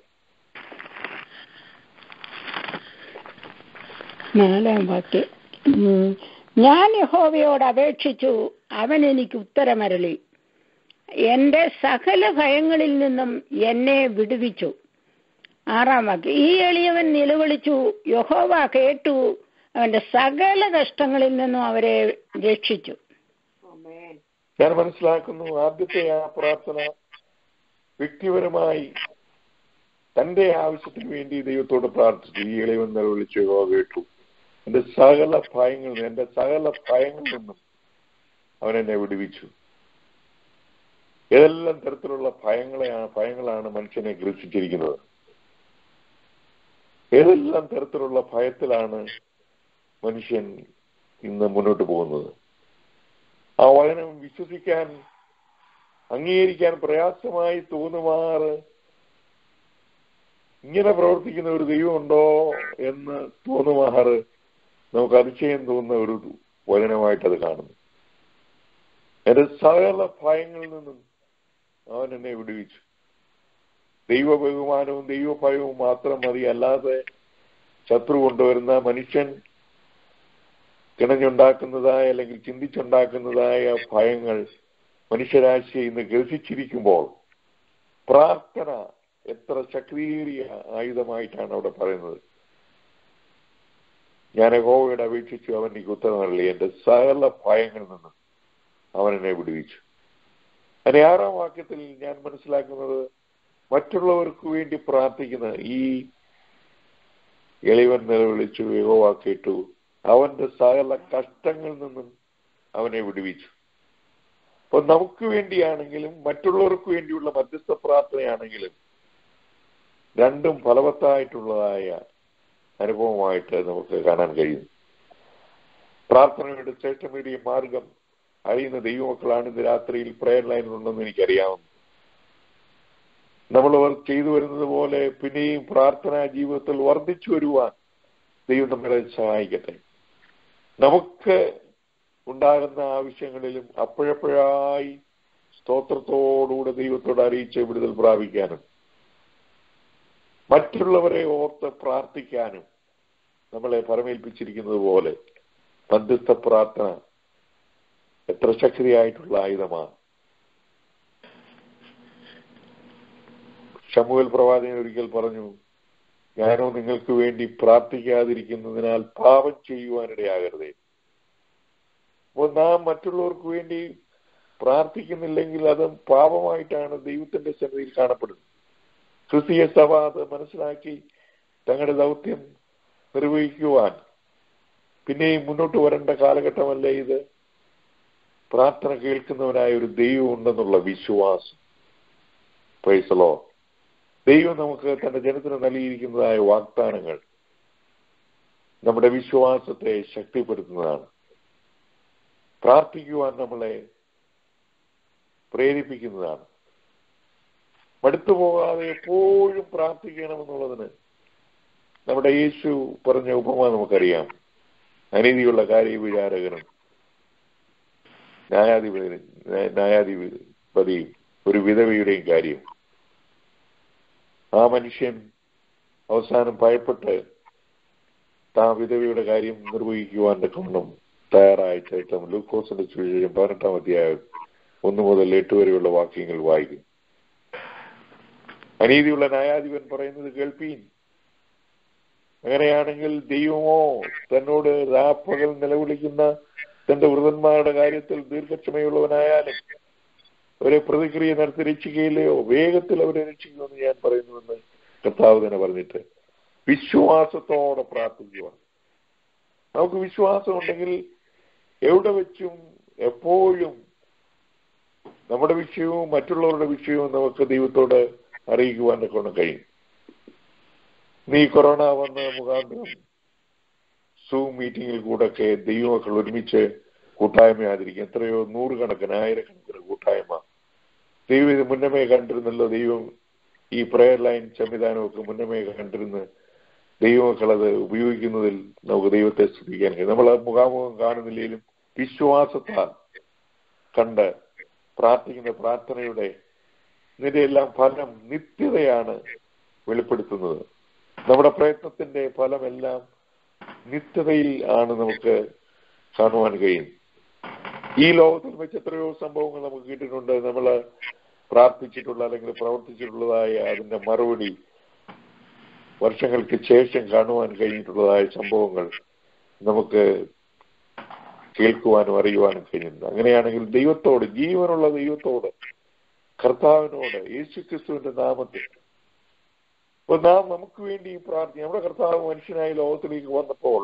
D: നാലാം വാക്യം ഉം. ഞാൻ യഹോവയോട് അപേക്ഷിച്ചു അവൻ എനിക്ക് ഉത്തരമരളി എന്റെ സകല ഭയങ്ങളിൽ നിന്നും എന്നെ വിടുവിച്ചു ആറാം വാക്യം ഈ എളിയവൻ നിലവിളിച്ചു യഹോവ കേട്ടു അവന്റെ സകല കഷ്ടങ്ങളിൽ നിന്നും അവരെ രക്ഷിച്ചു
A: ആമേൻ
C: ഞാൻ മനസ്സിലാക്കുന്നു ആദ്യത്തെ ആ പ്രാർത്ഥന വ്യക്തിപരമായി തന്റെ ആവശ്യത്തിന് വേണ്ടി ദൈവത്തോട് പ്രാർത്ഥിച്ചു ഈ ഇളയവൻ നിലവിളിച്ചു യഹോവ കേട്ടു എന്റെ സകല ഭയങ്ങളിൽ നിന്ന് എന്റെ സകല ഭയങ്ങളിൽ നിന്നും അവൻ എന്നെ വിടുവിച്ചു ഏതെല്ലാം തരത്തിലുള്ള ഭയങ്ങളെയാണ് ഭയങ്ങളാണ് മനുഷ്യനെ ഗ്രസിച്ചിരിക്കുന്നത് ഏതെല്ലാം തരത്തിലുള്ള ഭയത്തിലാണ് മനുഷ്യൻ ഇന്ന് മുന്നോട്ട് പോകുന്നത് ആ വചനം വിശ്വസിക്കാൻ അംഗീകരിക്കാൻ പ്രയാസമായി തോന്നുമാറ് ഇങ്ങനെ പ്രവർത്തിക്കുന്ന ഒരു ദൈവമുണ്ടോ എന്ന് തോന്നുമാറ് നമുക്ക് അതിശയം തോന്നുന്ന ഒരു വചനമായിട്ട് അത് കാണുന്നു എന്റെ സകല ഭയങ്ങളിൽ നിന്നും അവൻ എന്നെ വിടുവിച്ചു ദൈവ ബഹുമാനവും ദൈവ ഭയവും മാത്രം മതി അല്ലാതെ ശത്രു കൊണ്ടുവരുന്ന മനുഷ്യൻ കിണഞ്ഞുണ്ടാക്കുന്നതായ അല്ലെങ്കിൽ ചിന്തിച്ചുണ്ടാക്കുന്നതായ ഭയങ്ങൾ മനുഷ്യരാശിയെ ഇന്ന് ഗ്രസിച്ചിരിക്കുമ്പോൾ പ്രാർത്ഥന എത്ര ശക്തിയേറിയ ആയുധമായിട്ടാണ് അവിടെ പറയുന്നത് ഞാൻ യഹോവയോട് അപേക്ഷിച്ചു അവൻ എനിക്ക് ഉത്തരമല്ലേ എന്റെ സകല ഭയങ്ങളിൽ നിന്നും അവൻ എന്നെ വിടുവിച്ചു അതിന് ആറാം വാക്യത്തിൽ ഞാൻ മനസ്സിലാക്കുന്നത് മറ്റുള്ളവർക്ക് വേണ്ടി പ്രാർത്ഥിക്കുന്ന ഈ എളിവൻ നിലവിളിച്ചു യഹോവ കേട്ടു അവന്റെ സകല കഷ്ടങ്ങളിൽ നിന്നും അവനെ വിടുവിച്ചു അപ്പൊ നമുക്ക് വേണ്ടിയാണെങ്കിലും മറ്റുള്ളവർക്ക് വേണ്ടിയുള്ള മധ്യസ്ഥ പ്രാർത്ഥനയാണെങ്കിലും രണ്ടും ഫലവത്തായിട്ടുള്ളതായ അനുഭവമായിട്ട് നമുക്ക് കാണാൻ കഴിയും പ്രാർത്ഥനയുടെ ശ്രേഷ്ഠമേറിയ മാർഗം അറിയുന്ന ദൈവമക്കളാണ് ഇന്ന് രാത്രിയിൽ പ്രയർ ലൈനിലുണ്ടെന്ന് എനിക്കറിയാവുന്നു നമ്മൾ ചെയ്തു വരുന്നത് പോലെ പിന്നെയും പ്രാർത്ഥനാ ജീവിതത്തിൽ വർദ്ധിച്ചു വരുവാൻ ദൈവം നമ്മളെ സഹായിക്കട്ടെ നമുക്ക് ഉണ്ടാകുന്ന ആവശ്യങ്ങളിലും അപ്പോഴപ്പോഴായി സ്തോത്രത്തോടുകൂടെ ദൈവത്തോട് അറിയിച്ച് വിടുതൽ പ്രാപിക്കാനും മറ്റുള്ളവരെ ഓർത്ത് പ്രാർത്ഥിക്കാനും നമ്മളെ പരമേൽപ്പിച്ചിരിക്കുന്നത് പോലെ മധ്യസ്ഥ പ്രാർത്ഥന എത്ര ശക്തിയായിട്ടുള്ള ആയുധമാണ് ഷമുവൽ പ്രവാചകൻ ഒരിക്കൽ പറഞ്ഞു ഞാനോ നിങ്ങൾക്ക് വേണ്ടി പ്രാർത്ഥിക്കാതിരിക്കുന്നതിനാൽ പാപം ചെയ്യുവാനിടയാകരുതേ അപ്പോൾ നാം മറ്റുള്ളവർക്ക് വേണ്ടി പ്രാർത്ഥിക്കുന്നില്ലെങ്കിൽ അത് പാപമായിട്ടാണ് ദൈവത്തിന്റെ സന്നിധിയിൽ കാണപ്പെടുന്നത് ക്രിസ്തീയ സഭ അത് മനസ്സിലാക്കി തങ്ങളുടെ ദൗത്യം നിർവഹിക്കുവാൻ പിന്നെയും മുന്നോട്ട് വരേണ്ട കാലഘട്ടമല്ലേ ഇത് പ്രാർത്ഥന കേൾക്കുന്നവനായ ഒരു ദൈവം ഉണ്ടെന്നുള്ള വിശ്വാസം പൈസലോ ദൈവം നമുക്ക് തന്റെ ജനത്തിന് നൽകിയിരിക്കുന്നതായ വാഗ്ദാനങ്ങൾ നമ്മുടെ വിശ്വാസത്തെ ശക്തിപ്പെടുത്തുന്നതാണ് പ്രാർത്ഥിക്കുവാൻ നമ്മളെ പ്രേരിപ്പിക്കുന്നതാണ് മടുത്തു പോകാതെ എപ്പോഴും പ്രാർത്ഥിക്കണമെന്നുള്ളതിന് നമ്മുടെ യേശു പറഞ്ഞ ഉപമ നമുക്കറിയാം അനീതിയുള്ള കാര്യവിചാരകനും ന്യായാധിപതി ന്യായാധിപതിയും ഒരു വിധവയുടെയും കാര്യം ആ മനുഷ്യൻ അവസാനം ഭയപ്പെട്ട് താ വിധവയുടെ കാര്യം നിർവഹിക്കുവാൻ കൊണ്ടും തയ്യാറായ ചരിത്രം ലൂക്കോസിന്റെ സുവിശേഷം പതിനെട്ടാം അധ്യായം ഒന്ന് മുതൽ എട്ട് വരെയുള്ള വാക്യങ്ങൾ വായിക്കും അനീതിയുള്ള ന്യായാധിപൻ പറയുന്നത് കേൾപ്പീൻ അങ്ങനെയാണെങ്കിൽ ദൈവമോ തന്നോട് രാപ്പകൽ നിലവിളിക്കുന്ന തന്റെ വൃതന്മാരുടെ കാര്യത്തിൽ ദീർഘക്ഷമയുള്ളവനായാലും അവരെ പ്രതിക്രിയ നടത്തി രക്ഷിക്കുകയില്ലയോ വേഗത്തിൽ അവരെ രക്ഷിക്കുമെന്ന് ഞാൻ പറയുന്നുവെന്ന് കർത്താവ് തന്നെ പറഞ്ഞിട്ട് വിശ്വാസത്തോടെ പ്രാർത്ഥിക്കുക നമുക്ക് വിശ്വാസം ഉണ്ടെങ്കിൽ എവിടെ വെച്ചും എപ്പോഴും നമ്മുടെ വിഷയവും മറ്റുള്ളവരുടെ വിഷയവും നമുക്ക് ദൈവത്തോട് അറിയിക്കുവാൻ കൊണ്ട് കഴിയും നീ കൊറോണ വന്ന മുഖാന്തരം സൂം മീറ്റിംഗിൽ കൂടെയൊക്കെ ദൈവമക്കൾ ഒരുമിച്ച് കൂട്ടായ്മയാതിരിക്കും എത്രയോ നൂറുകണക്കിന് ആയിരക്കണക്കിന് കൂട്ടായ്മ ദൈവം ഇത് മുന്നമേ കണ്ടിരുന്നല്ലോ ദൈവം ഈ പ്രയർ ലൈൻ സംവിധാനമൊക്കെ മുന്നമേ കണ്ടിരുന്ന് ദൈവമക്കൾ അത് ഉപയോഗിക്കുന്നതിൽ നമുക്ക് ദൈവത്തെ സ്തുതിക്കാൻ കഴിയും നമ്മൾ മുഖാമുഖം കാണുന്നില്ലെങ്കിലും വിശ്വാസത്താൽ കണ്ട് പ്രാർത്ഥിക്കുന്ന പ്രാർത്ഥനയുടെ ഇതിന്റെ എല്ലാം ഫലം നിത്യതയാണ് വെളിപ്പെടുത്തുന്നത് നമ്മുടെ പ്രയത്നത്തിന്റെ ഫലമെല്ലാം നിത്യതയിൽ ആണ് നമുക്ക് കാണുവാൻ കഴിയും ഈ ലോകത്തിൽ വെച്ച് എത്രയോ സംഭവങ്ങൾ നമുക്ക് കിട്ടിയിട്ടുണ്ട് നമ്മൾ പ്രാർത്ഥിച്ചിട്ടുള്ള അല്ലെങ്കിൽ പ്രവർത്തിച്ചിട്ടുള്ളതായ അതിന്റെ മറുപടി വർഷങ്ങൾക്ക് ശേഷം കാണുവാൻ കഴിഞ്ഞിട്ടുള്ളതായ സംഭവങ്ങൾ നമുക്ക് കേൾക്കുവാനും അറിയുവാനും കഴിയുന്നു അങ്ങനെയാണെങ്കിൽ ദൈവത്തോട് ജീവനുള്ള ദൈവത്തോട് കർത്താവിനോട് യേശു ക്രിസ്തുവിന്റെ നാമത്തിൽ അപ്പൊ നാം നമുക്ക് വേണ്ടി പ്രാർത്ഥിക്കും നമ്മുടെ കർത്താവ് മനുഷ്യനായി ലോകത്തിലേക്ക് വന്നപ്പോൾ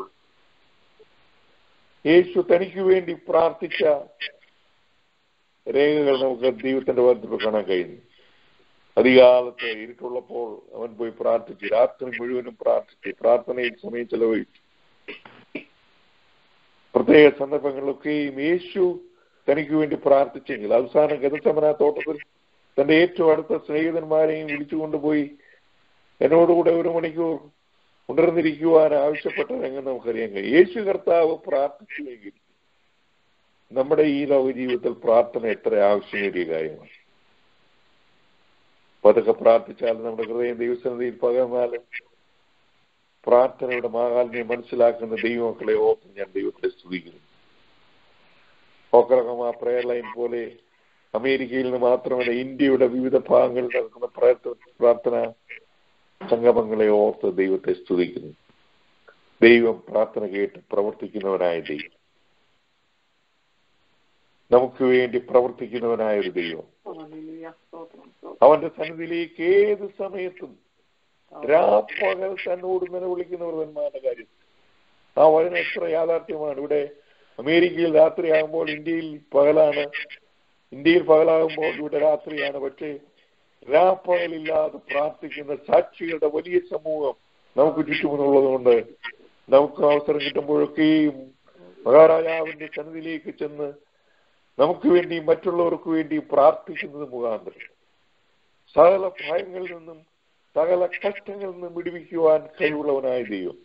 C: യേശു തനിക്ക് വേണ്ടി പ്രാർത്ഥിച്ച രേഖകൾ നമുക്ക് ദൈവത്തിന്റെ വചനത്തിൽ കാണാൻ കഴിയുന്നു അധികാലത്ത് ഇരുട്ടുള്ളപ്പോൾ അവൻ പോയി പ്രാർത്ഥിച്ചു രാത്രി മുഴുവനും പ്രാർത്ഥിച്ചു പ്രാർത്ഥനയിൽ സമയം ചെലവഴിച്ചു പ്രത്യേക സന്ദർഭങ്ങളിലൊക്കെയും യേശു തനിക്ക് വേണ്ടി പ്രാർത്ഥിച്ചെങ്കിൽ അവസാനം ഗതസമന തോട്ടത്തിൽ തന്റെ ഏറ്റവും അടുത്ത സ്നേഹിതന്മാരെയും വിളിച്ചുകൊണ്ടുപോയി എന്നോടുകൂടെ ഒരു മണിക്കൂർ ഉണർന്നിരിക്കുവാൻ ആവശ്യപ്പെട്ട രംഗം നമുക്കറിയാൻ കഴിയും യേശു കർത്താവ് പ്രാർത്ഥിച്ചുവെങ്കിൽ നമ്മുടെ ഈ ലോക ജീവിതത്തിൽ പ്രാർത്ഥന എത്ര ആവശ്യമേറിയ കാര്യമാണ് അപ്പൊ അതൊക്കെ പ്രാർത്ഥിച്ചാൽ നമ്മുടെ ഹൃദയം ദൈവസന്നിധിയിൽ പകർന്നാലും പ്രാർത്ഥനയുടെ മാഹാത്മ്യം മനസ്സിലാക്കുന്ന ദൈവമക്കളെ ഓർത്ത് ഞാൻ ദൈവത്തെ സ്തുതിക്കുന്നു ഓക്രഹമ പ്രയർ ലൈൻ പോലെ അമേരിക്കയിൽ നിന്ന് മാത്രമല്ല ഇന്ത്യയുടെ വിവിധ ഭാഗങ്ങളിൽ നടക്കുന്ന പ്രാർത്ഥന സംഗമങ്ങളെ ഓർത്ത് ദൈവത്തെ സ്തുതിക്കുന്നു ദൈവം പ്രാർത്ഥന കേട്ട് പ്രവർത്തിക്കുന്നവനായ ദൈവം നമുക്ക് വേണ്ടി പ്രവർത്തിക്കുന്നവനായ ഒരു ദൈവം അവന്റെ സന്നിധിയിലേക്ക് ഏത് സമയത്തും രാപ്പകൽ തന്നോട് നിലവിളിക്കുന്നവന്മാരുടെ കാര്യം ആ വചനം എത്ര യാഥാർത്ഥ്യമാണ് ഇവിടെ അമേരിക്കയിൽ രാത്രിയാകുമ്പോൾ ഇന്ത്യയിൽ പകലാണ് ഇന്ത്യയിൽ പകലാകുമ്പോൾ ഇവിടെ രാത്രിയാണ് പക്ഷേ രാപ്പകലില്ലാതെ പ്രാർത്ഥിക്കുന്ന സാക്ഷികളുടെ വലിയ സമൂഹം നമുക്ക് ചുറ്റുമുള്ളത് കൊണ്ട് നമുക്ക് അവസരം കിട്ടുമ്പോഴൊക്കെയും മഹാരാജാവിന്റെ സന്നിധിയിലേക്ക് ചെന്ന് നമുക്ക് വേണ്ടി മറ്റുള്ളവർക്ക് വേണ്ടി പ്രാർത്ഥിക്കുന്നത് മുഖാന്തരം സകല ഭയങ്ങളിൽ നിന്നും സകല കഷ്ടങ്ങളിൽ നിന്നും വിടുവിക്കുവാൻ കഴിവുള്ളവനായ ദൈവം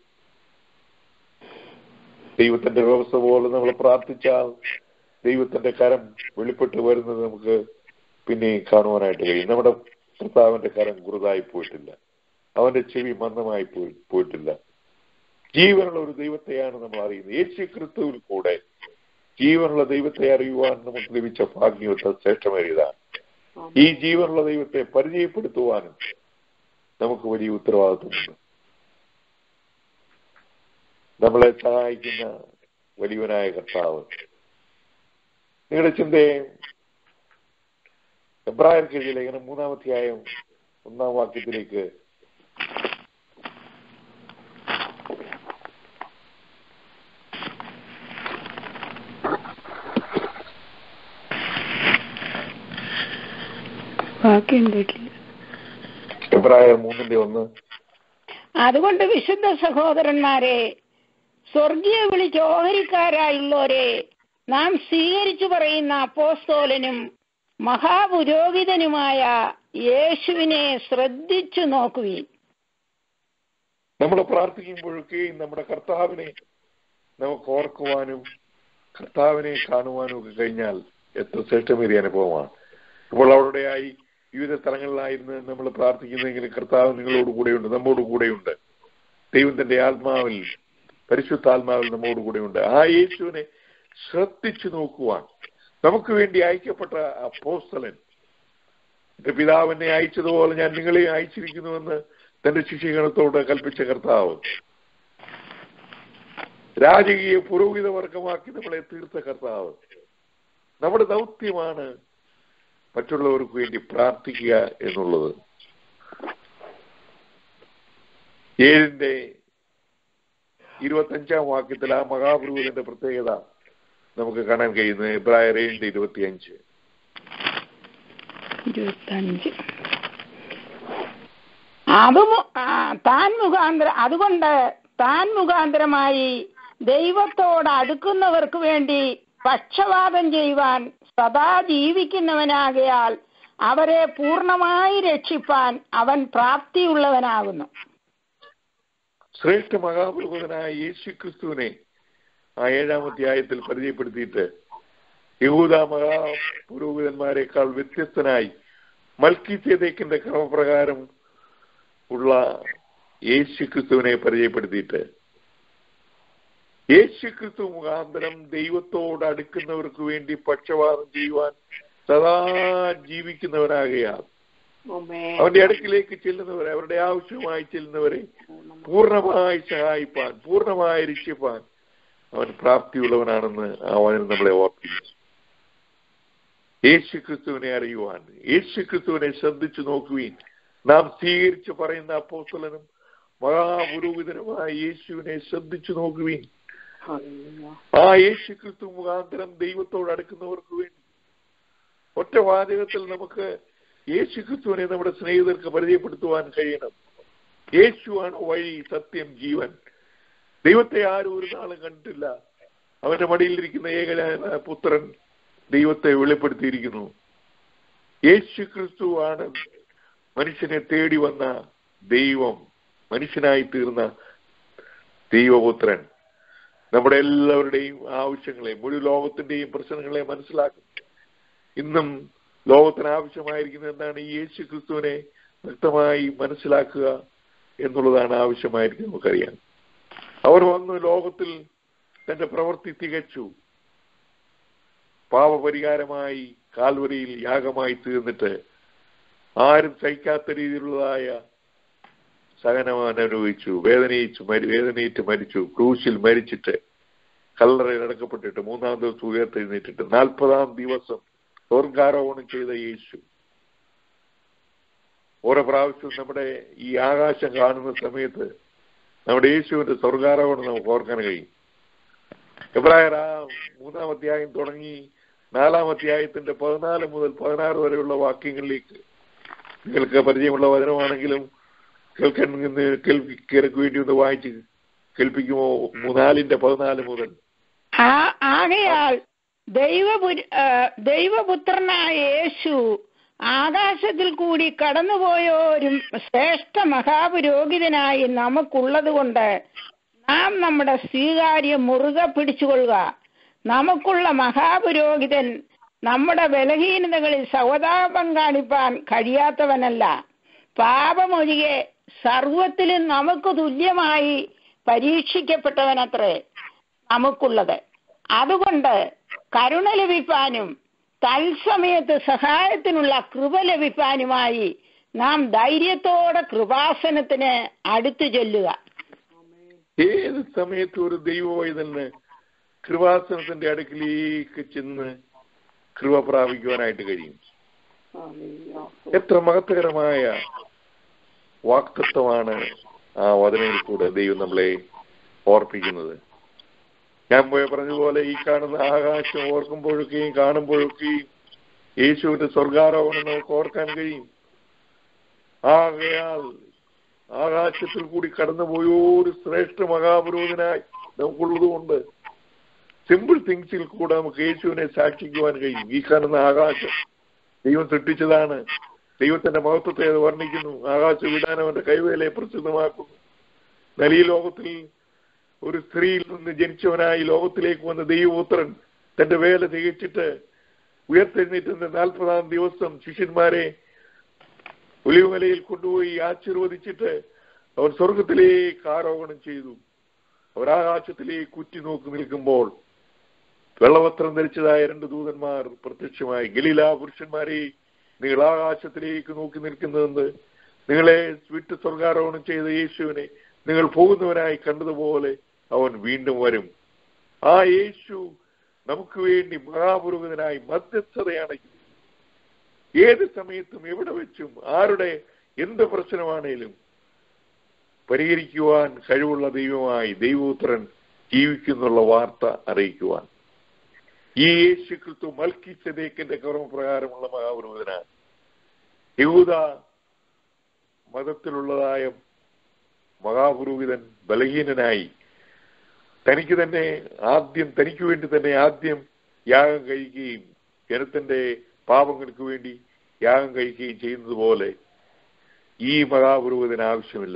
C: ദൈവത്തിന്റെ വ്യവസ്ഥ പോലെ നമ്മൾ പ്രാർത്ഥിച്ചാൽ ദൈവത്തിന്റെ കരം വെളിപ്പെട്ട് വരുന്നത് നമുക്ക് പിന്നെ കാണുവാനായിട്ട് കഴിയും നമ്മുടെ കർത്താവിന്റെ കരം കുറുതായി പോയിട്ടില്ല അവന്റെ ചെവി മന്ദമായി പോയി പോയിട്ടില്ല ജീവനുള്ള ഒരു ദൈവത്തെയാണ് നമ്മൾ അറിയുന്നത് യേശു ക്രിസ്തുവിൽ കൂടെ ജീവനുള്ള ദൈവത്തെ അറിയുവാൻ നമുക്ക് ലഭിച്ച ഭാഗ്യത്തെ ശ്രേഷ്ഠമേറിയതാണ് ഈ ജീവനുള്ള ദൈവത്തെ പരിചയപ്പെടുത്തുവാനും നമുക്ക് വലിയ ഉത്തരവാദിത്വമുണ്ട് നമ്മളെ സഹായിക്കുന്ന വലിയവനായ കർത്താവ് നിങ്ങളുടെ ചിന്തയെ എബ്രായർക്ക് എഴുതിയ ലേഖനം മൂന്നാമധ്യായം ഒന്നാം വാക്യത്തിലേക്ക്
D: വാക്യം കേട്ടില്ല
C: എബ്രായർ മൂന്നിന്റെ ഒന്ന്
D: അതുകൊണ്ട് വിശുദ്ധ സഹോദരന്മാരെ സ്വർഗീയ വിളിച്ച് ഓഹരിക്കാരായുള്ളവരെ നാം സ്വീകരിച്ചു പറയുന്ന അപ്പോസ്തോലനും മഹാപുരോഹിതനുമായ യേശുവിനെ ശ്രദ്ധിച്ചു നോക്കുവീൻ
C: നമ്മൾ പ്രാർത്ഥിക്കുമ്പോഴൊക്കെയും നമ്മുടെ കർത്താവിനെ നമുക്ക് ഓർക്കുവാനും കർത്താവിനെ കാണുവാനും ഒക്കെ കഴിഞ്ഞാൽ എത്ര ശ്രേഷ്ഠമേറിയ അനുഭവമാണ് ഇപ്പോൾ അവിടെയായി വിവിധ സ്ഥലങ്ങളിലായിരുന്നു നമ്മൾ പ്രാർത്ഥിക്കുന്നെങ്കിൽ കർത്താവ് നിങ്ങളോട് കൂടെയുണ്ട് നമ്മോട് കൂടെയുണ്ട് ദൈവത്തിന്റെ ആത്മാവിൽ പരിശുദ്ധാത്മാവിൽ നമ്മോട് കൂടെയുണ്ട് ആ യേശുവിനെ ശ്രദ്ധിച്ചു നോക്കുവാൻ നമുക്ക് വേണ്ടി അയക്കപ്പെട്ട അപ്പോസ്തലൻ എന്റെ പിതാവിനെ അയച്ചതുപോലെ ഞാൻ നിങ്ങളെ അയച്ചിരിക്കുന്നുവെന്ന് തന്റെ ശിഷ്യഗണത്തോട് കൽപ്പിച്ച കർത്താവ് രാജകീയ പുരോഹിത വർഗമാക്കി നമ്മളെ തീർത്ത കർത്താവ് നമ്മുടെ ദൗത്യമാണ് മറ്റുള്ളവർക്ക് വേണ്ടി പ്രാർത്ഥിക്കുക എന്നുള്ളത് ഏഴിന്റെ ഇരുപത്തഞ്ചാം വാക്യത്തിൽ ആ മഹാപുരോഹിതന്റെ പ്രത്യേകത നമുക്ക് കാണാൻ കഴിയുന്നത് എബ്രായർ ഏഴിന്റെ ഇരുപത്തിയഞ്ച്
D: ഇരുപത്തഞ്ച് അത് മു- ആ, താൻ മുഖാന്തരം അതുകൊണ്ട് താൻ മുഖാന്തരമായി ദൈവത്തോട് അടുക്കുന്നവർക്ക് വേണ്ടി പക്ഷപാതം ചെയ്യുവാൻ സദാ ജീവിക്കുന്നവനാകയാൽ അവരെ പൂർണ്ണമായി രക്ഷിപ്പാൻ അവൻ പ്രാപ്തിയുള്ളവനാകുന്നു
C: ശ്രേഷ്ഠ മഹാപുരോഹിതനായ യേശു ക്രിസ്തുവിനെ ആ ഏഴാം അധ്യായത്തിൽ പരിചയപ്പെടുത്തിയിട്ട് യഹൂദ മഹാപുരോഹിതന്മാരെക്കാൾ വ്യത്യസ്തനായി മൽക്കിച്ചേതേക്കിന്റെ ക്രമപ്രകാരം ഉള്ള യേശു ക്രിസ്തുവിനെ പരിചയപ്പെടുത്തിയിട്ട് യേശു ക്രിസ്തു മുഖാന്തരം ദൈവത്തോട് അടുക്കുന്നവർക്ക് വേണ്ടി പക്ഷപാതം ചെയ്യുവാൻ സദാ ജീവിക്കുന്നവരാകയാൽ
A: ആമേൻ.
C: അവന്റെ അടുക്കിലേക്ക് ചെല്ലുന്നവരെ അവരുടെ ആവശ്യമായി ചെല്ലുന്നവരെ പൂർണ്ണമായി സഹായിപ്പാൻ പൂർണ്ണമായി രക്ഷിപ്പാൻ അവൻ പ്രാപ്തിയുള്ളവനാണെന്ന് അവൻ നമ്മളെ ഓർപ്പിക്കുന്നു യേശു ക്രിസ്തുവിനെ അറിയുവാൻ യേശു ക്രിസ്തുവിനെ ശ്രദ്ധിച്ചു നോക്കുവീൻ നാം സ്വീകരിച്ചു പറയുന്ന അപ്പോസ്തലനും മഹാപുരോഹിതനുമായ യേശുവിനെ ശ്രദ്ധിച്ചു നോക്കുവീൻ
A: ഹല്ലേലൂയ.
C: ആ യേശു ക്രിസ്തു മുഖാന്തരം ദൈവത്തോട് അടുക്കുന്നവർക്ക് വേണ്ടി ഒറ്റ വാചകത്തിൽ നമുക്ക് യേശു ക്രിസ്തുവിനെ നമ്മുടെ സ്നേഹിതർക്ക് പരിചയപ്പെടുത്തുവാൻ കഴിയണം യേശുവാണ് വഴി സത്യം ജീവൻ ദൈവത്തെ ആരും ഒരു നാളും കണ്ടിട്ടില്ല അവന്റെ മടിയിലിരിക്കുന്ന ഏകജാന പുത്രൻ ദൈവത്തെ വെളിപ്പെടുത്തിയിരിക്കുന്നു യേശു ക്രിസ്തു ആണ് മനുഷ്യനെ തേടി വന്ന ദൈവം മനുഷ്യനായി തീർന്ന ദൈവപുത്രൻ നമ്മുടെ എല്ലാവരുടെയും ആവശ്യങ്ങളെ മുഴുവൻ ലോകത്തിന്റെയും പ്രശ്നങ്ങളെ മനസ്സിലാക്കും ഇന്നും ലോകത്തിന് ആവശ്യമായിരിക്കുന്നത് എന്താണ് ഈ യേശു ക്രിസ്തുവിനെ വ്യക്തമായി മനസ്സിലാക്കുക എന്നുള്ളതാണ് ആവശ്യമായിരിക്കും നമുക്കറിയാം അവർ വന്നു ലോകത്തിൽ തന്റെ പ്രവൃത്തി തികച്ചു പാപപരിഹാരമായി കാൽവരിയിൽ യാഗമായി തീർന്നിട്ട് ആരും സഹിക്കാത്ത രീതിയിലുള്ളതായ സഹനം അവൻ അനുഭവിച്ചു വേദനയിച്ചു മരി വേദനയേറ്റ് മരിച്ചു ക്രൂശിൽ മരിച്ചിട്ട് കല്ലറയിൽ അടക്കപ്പെട്ടിട്ട് മൂന്നാം ദിവസം ഉയർത്തെഴുന്നേറ്റിട്ട് നാൽപ്പതാം ദിവസം സ്വർഗാരോഹണം ചെയ്ത യേശു ഓരോ പ്രാവശ്യവും നമ്മുടെ ഈ ആകാശം കാണുന്ന സമയത്ത് നമ്മുടെ യേശുവിന്റെ സ്വർഗാരോഹണം നമുക്ക് ഓർക്കാൻ കഴിയും എബ്രായർ ആ മൂന്നാം അധ്യായം തുടങ്ങി നാലാം അധ്യായത്തിന്റെ പതിനാല് മുതൽ പതിനാറ് വരെയുള്ള വാക്യങ്ങളിലേക്ക് നിങ്ങൾക്ക് പരിചയമുള്ള വചനമാണെങ്കിലും കേൾക്കാൻ നിന്ന് കേൾവിക്ക് വേണ്ടി ഒന്ന് വായിച്ച് കേൾപ്പിക്കുമോ മൂന്നാലിന്റെ പതിനാല് മുതൽ
D: ആ- ആകയാൽ ദൈവപുര ആ, ദൈവപുത്രനായ യേശു ആകാശത്തിൽ കൂടി കടന്നുപോയോരും ശ്രേഷ്ഠ മഹാപുരോഹിതനായി നമുക്കുള്ളത് കൊണ്ട് നാം നമ്മുടെ സ്വീകാര്യം മുറുകെ പിടിച്ചുകൊള്ളുക നമുക്കുള്ള മഹാപുരോഹിതൻ നമ്മുടെ ബലഹീനതകളിൽ സഹതാപം കാണിപ്പാൻ കഴിയാത്തവനല്ല പാപമൊഴികെ സർവത്തിലും നമുക്ക് തുല്യമായി പരീക്ഷിക്കപ്പെട്ടവനത്രേ നമുക്കുള്ളത് അതുകൊണ്ട് കരുണ ലഭിപ്പാനും തത്സമയത്ത് സഹായത്തിനുള്ള കൃപ ലഭിപ്പാനുമായി നാം ധൈര്യത്തോടെ കൃപാസനത്തിന് അടുത്തു ചെല്ലുക
C: ഏത് സമയത്ത് ഒരു ദൈവവൈതലിന് കൃപാസനത്തിന്റെ അടുക്കിലേക്ക് ചെന്ന് കൃപ പ്രാപിക്കുവാനായിട്ട് കഴിയും എത്ര മഹത്വകരമായ വാക്തത്വമാണ് ആ വചനയിൽ കൂടെ ദൈവം നമ്മളെ ഓർപ്പിക്കുന്നത് ഞാൻ പോയ പറഞ്ഞതുപോലെ ഈ കാണുന്ന ആകാശം ഓർക്കുമ്പോഴൊക്കെയും കാണുമ്പോഴൊക്കെയും യേശുവിന്റെ സ്വർഗാരോഹണം നമുക്ക് ഓർക്കാൻ കഴിയും ആകയാൽ ആകാശത്തിൽ കൂടി കടന്നുപോയോ ഒരു ശ്രേഷ്ഠ മഹാപുരോഹിതനായി നമുക്കുള്ളതുകൊണ്ട് സിമ്പിൾ തിങ്സിൽ കൂടെ നമുക്ക് യേശുവിനെ സാക്ഷിക്കുവാൻ കഴിയും ഈ കാണുന്ന ആകാശം ദൈവം സൃഷ്ടിച്ചതാണ് ദൈവത്തിന്റെ മഹത്വത്തെ അത് വർണ്ണിക്കുന്നു ആകാശ വിധാനം അവന്റെ കൈവേലയെ പ്രസിദ്ധമാക്കുന്നു എന്നാൽ ഈ ലോകത്തിൽ ഒരു സ്ത്രീയിൽ നിന്ന് ജനിച്ചവനായി ലോകത്തിലേക്ക് വന്ന ദൈവപുത്രൻ തന്റെ വേല തികച്ചിട്ട് ഉയർത്തെഴുന്നേറ്റുന്ന നാൽപ്പതാം ദിവസം ശിഷ്യന്മാരെ ഒലിവുമലയിൽ കൊണ്ടുപോയി ആശീർവദിച്ചിട്ട് അവൻ സ്വർഗത്തിലേക്ക് ആരോഹണം ചെയ്തു അവർ ആകാശത്തിലേക്ക് കുറ്റി നോക്കി നിൽക്കുമ്പോൾ വെള്ളവസ്ത്രം ധരിച്ചതായ രണ്ട് ദൂതന്മാർ പ്രത്യക്ഷമായി ഗലീല പുരുഷന്മാരെ നിങ്ങൾ ആകാശത്തിലേക്ക് നോക്കി നിൽക്കുന്നതെന്ന് നിങ്ങളെ വിട്ട് സ്വർഗാരോഹണം ചെയ്ത യേശുവിനെ നിങ്ങൾ പോകുന്നവനായി കണ്ടതുപോലെ അവൻ വീണ്ടും വരും ആ യേശു നമുക്ക് വേണ്ടി മഹാപുരോഹിതനായി മധ്യസ്ഥതയാണ് ഏത് സമയത്തും എവിടെ വെച്ചും ആരുടെ എന്ത് പ്രശ്നമാണേലും പരിഹരിക്കുവാൻ കഴിവുള്ള ദൈവമായി ദൈവപുത്രൻ ജീവിക്കുന്നുള്ള വാർത്ത അറിയിക്കുവാൻ ഈ യേശു ക്രിസ്തു മൽക്കി സദേക്കിന്റെ കർമ്മപ്രകാരമുള്ള മഹാപുരോഹിതനാണ് യഹൂദ മതത്തിലുള്ളതായ മഹാപുരോഹിതൻ ബലഹീനനായി തനിക്ക് തന്നെ ആദ്യം തനിക്ക് വേണ്ടി തന്നെ ആദ്യം യാഗം കഴിക്കുകയും ജനത്തിന്റെ പാപങ്ങൾക്ക് വേണ്ടി യാഗം കഴിക്കുകയും ചെയ്യുന്നത് പോലെ ഈ മഹാപുരോഹിതന് ആവശ്യമില്ല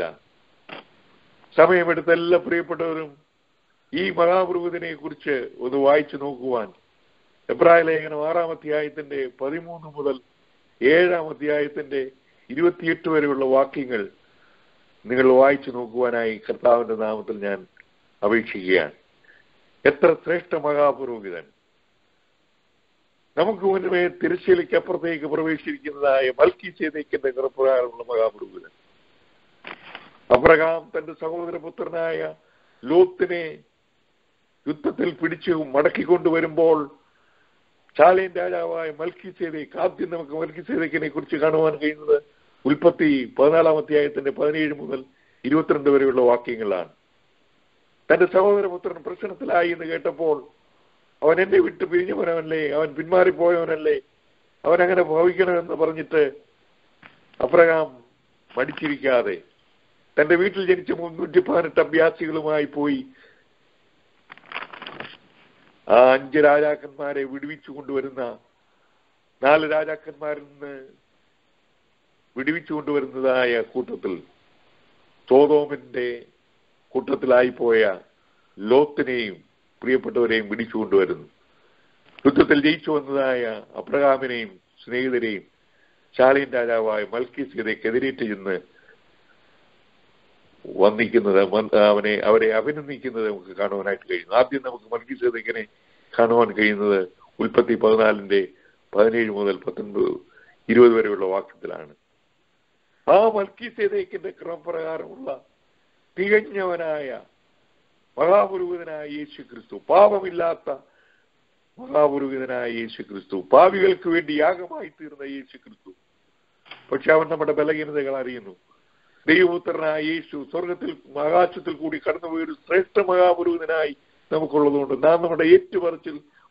C: സമയമെടുത്ത എല്ലാ പ്രിയപ്പെട്ടവരും ഈ മഹാപുരോഹിതനെ കുറിച്ച് ഒന്ന് വായിച്ചു നോക്കുവാൻ എബ്രായ ലേഖനം ആറാം അധ്യായത്തിന്റെ പതിമൂന്ന് മുതൽ ഏഴാം അധ്യായത്തിന്റെ ഇരുപത്തിയെട്ട് വരെയുള്ള വാക്യങ്ങൾ നിങ്ങൾ വായിച്ചു നോക്കുവാനായി കർത്താവിന്റെ നാമത്തിൽ ഞാൻ അപേക്ഷിക്കുകയാണ് എത്ര ശ്രേഷ്ഠ മഹാപുരോഹിതൻ നമുക്ക് മുന്നമേ തിരശ്ശീലയ്ക്ക് അപ്പുറത്തേക്ക് പ്രവേശിച്ചിരിക്കുന്നതായ മൽക്കി ചേതയ്ക്കിന്റെ നിറപ്രകാരമുള്ള മഹാപുരോഹിതൻ അബ്രഹാം തന്റെ സഹോദരപുത്രനായ ലോത്തിനെ യുദ്ധത്തിൽ പിടിച്ചു മടക്കിക്കൊണ്ടുവരുമ്പോൾ ചാലേൻ രാജാവായ മൽക്കി സേതയ്ക്ക് ആദ്യം നമുക്ക് മൽക്കി സേതയ്ക്കിനെ കുറിച്ച് കാണുവാൻ കഴിയുന്നത് ഉൽപ്പത്തി പതിനാലാം അധ്യായത്തിന്റെ പതിനേഴ് മുതൽ ഇരുപത്തിരണ്ട് വരെയുള്ള വാക്യങ്ങളാണ് തന്റെ സഹോദരപുത്രൻ പ്രശ്നത്തിലായി എന്ന് കേട്ടപ്പോൾ അവൻ എന്നെ വിട്ട് പിരിഞ്ഞവനല്ലേ അവൻ പിന്മാറിപ്പോയവനല്ലേ അവൻ അങ്ങനെ ഭവിക്കണമെന്ന് പറഞ്ഞിട്ട് അബ്രഹാം മടിച്ചിരിക്കാതെ തന്റെ വീട്ടിൽ ജനിച്ച മുന്നൂറ്റി പതിനെട്ട് അഭ്യാസികളുമായി പോയി ആ അഞ്ച് രാജാക്കന്മാരെ വിടുവിച്ചു കൊണ്ടുവരുന്ന നാല് രാജാക്കന്മാരിൽ നിന്ന് വിടുവിച്ചു കൊണ്ടുവരുന്നതായ കൂട്ടത്തിൽ സോതോമിന്റെ കൂട്ടത്തിലായി പോയ ലോത്തിനെയും പ്രിയപ്പെട്ടവരെയും പിടിച്ചു കൊണ്ടുവരുന്നു യുദ്ധത്തിൽ ജയിച്ചു വന്നതായ അബ്രഹാമിനെയും സ്നേഹിതരെയും ശാലീൻ രാജാവായ മൽക്കി സീതയ്ക്കെതിരേറ്റ് ചെന്ന് വന്നിക്കുന്നത് അവനെ അവരെ അഭിനന്ദിക്കുന്നത് നമുക്ക് കാണുവാനായിട്ട് കഴിയുന്നു ആദ്യം നമുക്ക് മൽക്കി സീതയ്ക്കനെ കാണുവാൻ കഴിയുന്നത് ഉൽപ്പത്തി പതിനാലിന്റെ പതിനേഴ് മുതൽ പത്തൊൻപത് ഇരുപത് വരെയുള്ള വാക്യത്തിലാണ് ആ മൽക്കി സേതയ്ക്കിന്റെ ക്രമപ്രകാരമുള്ള തികഞ്ഞവനായ മഹാപുരോഹിതനായ യേശു ക്രിസ്തു പാപമില്ലാത്ത മഹാപുരോഹിതനായ യേശു ക്രിസ്തു പാവികൾക്ക് വേണ്ടി യാഗമായി തീർന്ന യേശു ക്രിസ്തു പക്ഷെ അവൻ നമ്മുടെ ബലഹീനതകൾ അറിയുന്നു ദൈവപുത്രനായ യേശു സ്വർഗത്തിൽ ആകാശത്തിൽ കൂടി കടന്നുപോയ ഒരു ശ്രേഷ്ഠ മഹാപുരോഹിതനായി നമുക്കുള്ളതുകൊണ്ട് നാം നമ്മുടെ ഏറ്റുപറച്ചിൽ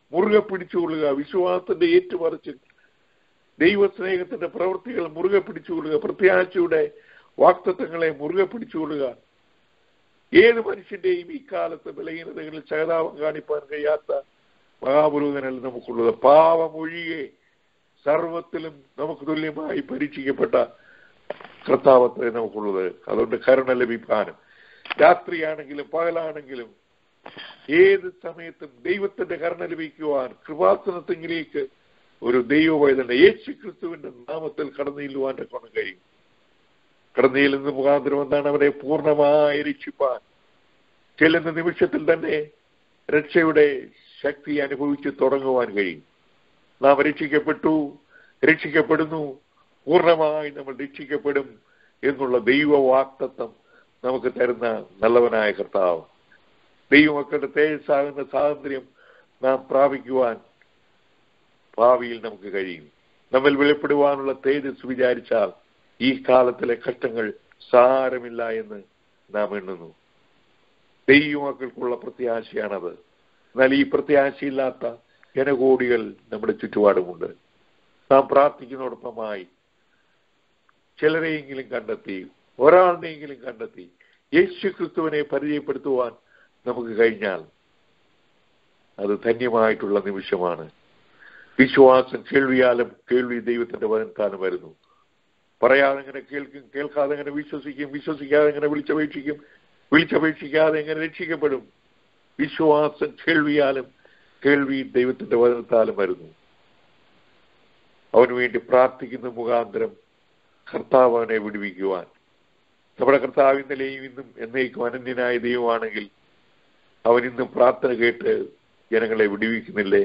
C: മുറുകെ പിടിച്ചുകൊള്ളുക വിശ്വാസത്തിന്റെ ഏറ്റുപറച്ചിൽ ദൈവസ്നേഹത്തിന്റെ പ്രവൃത്തികൾ മുറുകെ പിടിച്ചുകൊള്ളുക പ്രത്യാശയുടെ വാക്തത്വങ്ങളെ മുറുകെ പിടിച്ചുകൊള്ളുക ഏത് മനുഷ്യന്റെയും ഈ കാലത്ത് ബലഹീനതകളിൽ സഹതാപം കാണിപ്പാൻ കഴിയാത്ത മഹാപുരോഗനല്ല നമുക്കുള്ളത് പാവമൊഴിയെ സർവത്തിലും നമുക്ക് തുല്യമായി പരീക്ഷിക്കപ്പെട്ട കർത്താവത്രേ നമുക്കുള്ളത് അതുകൊണ്ട് കരുണ ലഭിക്കാനും രാത്രിയാണെങ്കിലും പകലാണെങ്കിലും ഏത് സമയത്തും ദൈവത്തിന്റെ കരുണ ലഭിക്കുവാൻ കൃപാസനത്തെങ്കിലേക്ക് ഒരു ദൈവവൈതന്റെ യേശു ക്രിസ്തുവിന്റെ നാമത്തിൽ കടന്നു ചെല്ലുവാൻ കൊണ്ട് കഴിയും കടന്നു ചെല്ലുന്ന മുഖാന്തരം എന്താണ് അവരെ പൂർണ്ണമായി രക്ഷിപ്പാൻ ചെല്ലുന്ന നിമിഷത്തിൽ തന്നെ രക്ഷയുടെ ശക്തി അനുഭവിച്ച് തുടങ്ങുവാൻ കഴിയും നാം രക്ഷിക്കപ്പെട്ടു രക്ഷിക്കപ്പെടുന്നു പൂർണ്ണമായി നമ്മൾ രക്ഷിക്കപ്പെടും എന്നുള്ള ദൈവവാക്തത്വം നമുക്ക് തരുന്ന നല്ലവനായ കർത്താവ് ദൈവമക്കളുടെ തേജസ്സാകുന്ന സ്വാതന്ത്ര്യം നാം പ്രാപിക്കുവാൻ ഭാവിയിൽ നമുക്ക് കഴിയും നമ്മിൽ വെളിപ്പെടുവാനുള്ള തേജസ് വിചാരിച്ചാൽ ഈ കാലത്തിലെ കഷ്ടങ്ങൾ സാരമില്ല എന്ന് നാം എണ്ണുന്നു ദൈവമക്കൾക്കുള്ള പ്രത്യാശയാണത് എന്നാൽ ഈ പ്രത്യാശയില്ലാത്ത ജനകോടികൾ നമ്മുടെ ചുറ്റുപാടുമുണ്ട് നാം പ്രാർത്ഥിക്കുന്നതോടൊപ്പമായി ചിലരെയെങ്കിലും കണ്ടെത്തി ഒരാളിനെയെങ്കിലും കണ്ടെത്തി യേശു ക്രിസ്തുവിനെ പരിചയപ്പെടുത്തുവാൻ നമുക്ക് കഴിഞ്ഞാൽ അത് ധന്യമായിട്ടുള്ള നിമിഷമാണ് വിശ്വാസം കേൾവിയാലും കേൾവി ദൈവത്തിന്റെ വചനത്താലും വരുന്നു പറയാതെ എങ്ങനെ കേൾക്കും കേൾക്കാതെ എങ്ങനെ വിശ്വസിക്കും വിശ്വസിക്കാതെ എങ്ങനെ വിളിച്ചപേക്ഷിക്കും വിളിച്ചപേക്ഷിക്കാതെ എങ്ങനെ രക്ഷിക്കപ്പെടും വിശ്വാസം കേൾവിയാലും കേൾവി ദൈവത്തിന്റെ വചനത്താലും വരുന്നു അവന് വേണ്ടി പ്രാർത്ഥിക്കുന്ന മുഖാന്തരം കർത്താവ് അവനെ വിടുവിക്കുവാൻ നമ്മുടെ കർത്താവ് ഇന്നലെയും ഇന്നും എന്നേക്കും അനന്യനായ ദൈവമാണെങ്കിൽ അവൻ ഇന്നും പ്രാർത്ഥന കേട്ട് ജനങ്ങളെ വിടുവിക്കുന്നില്ലേ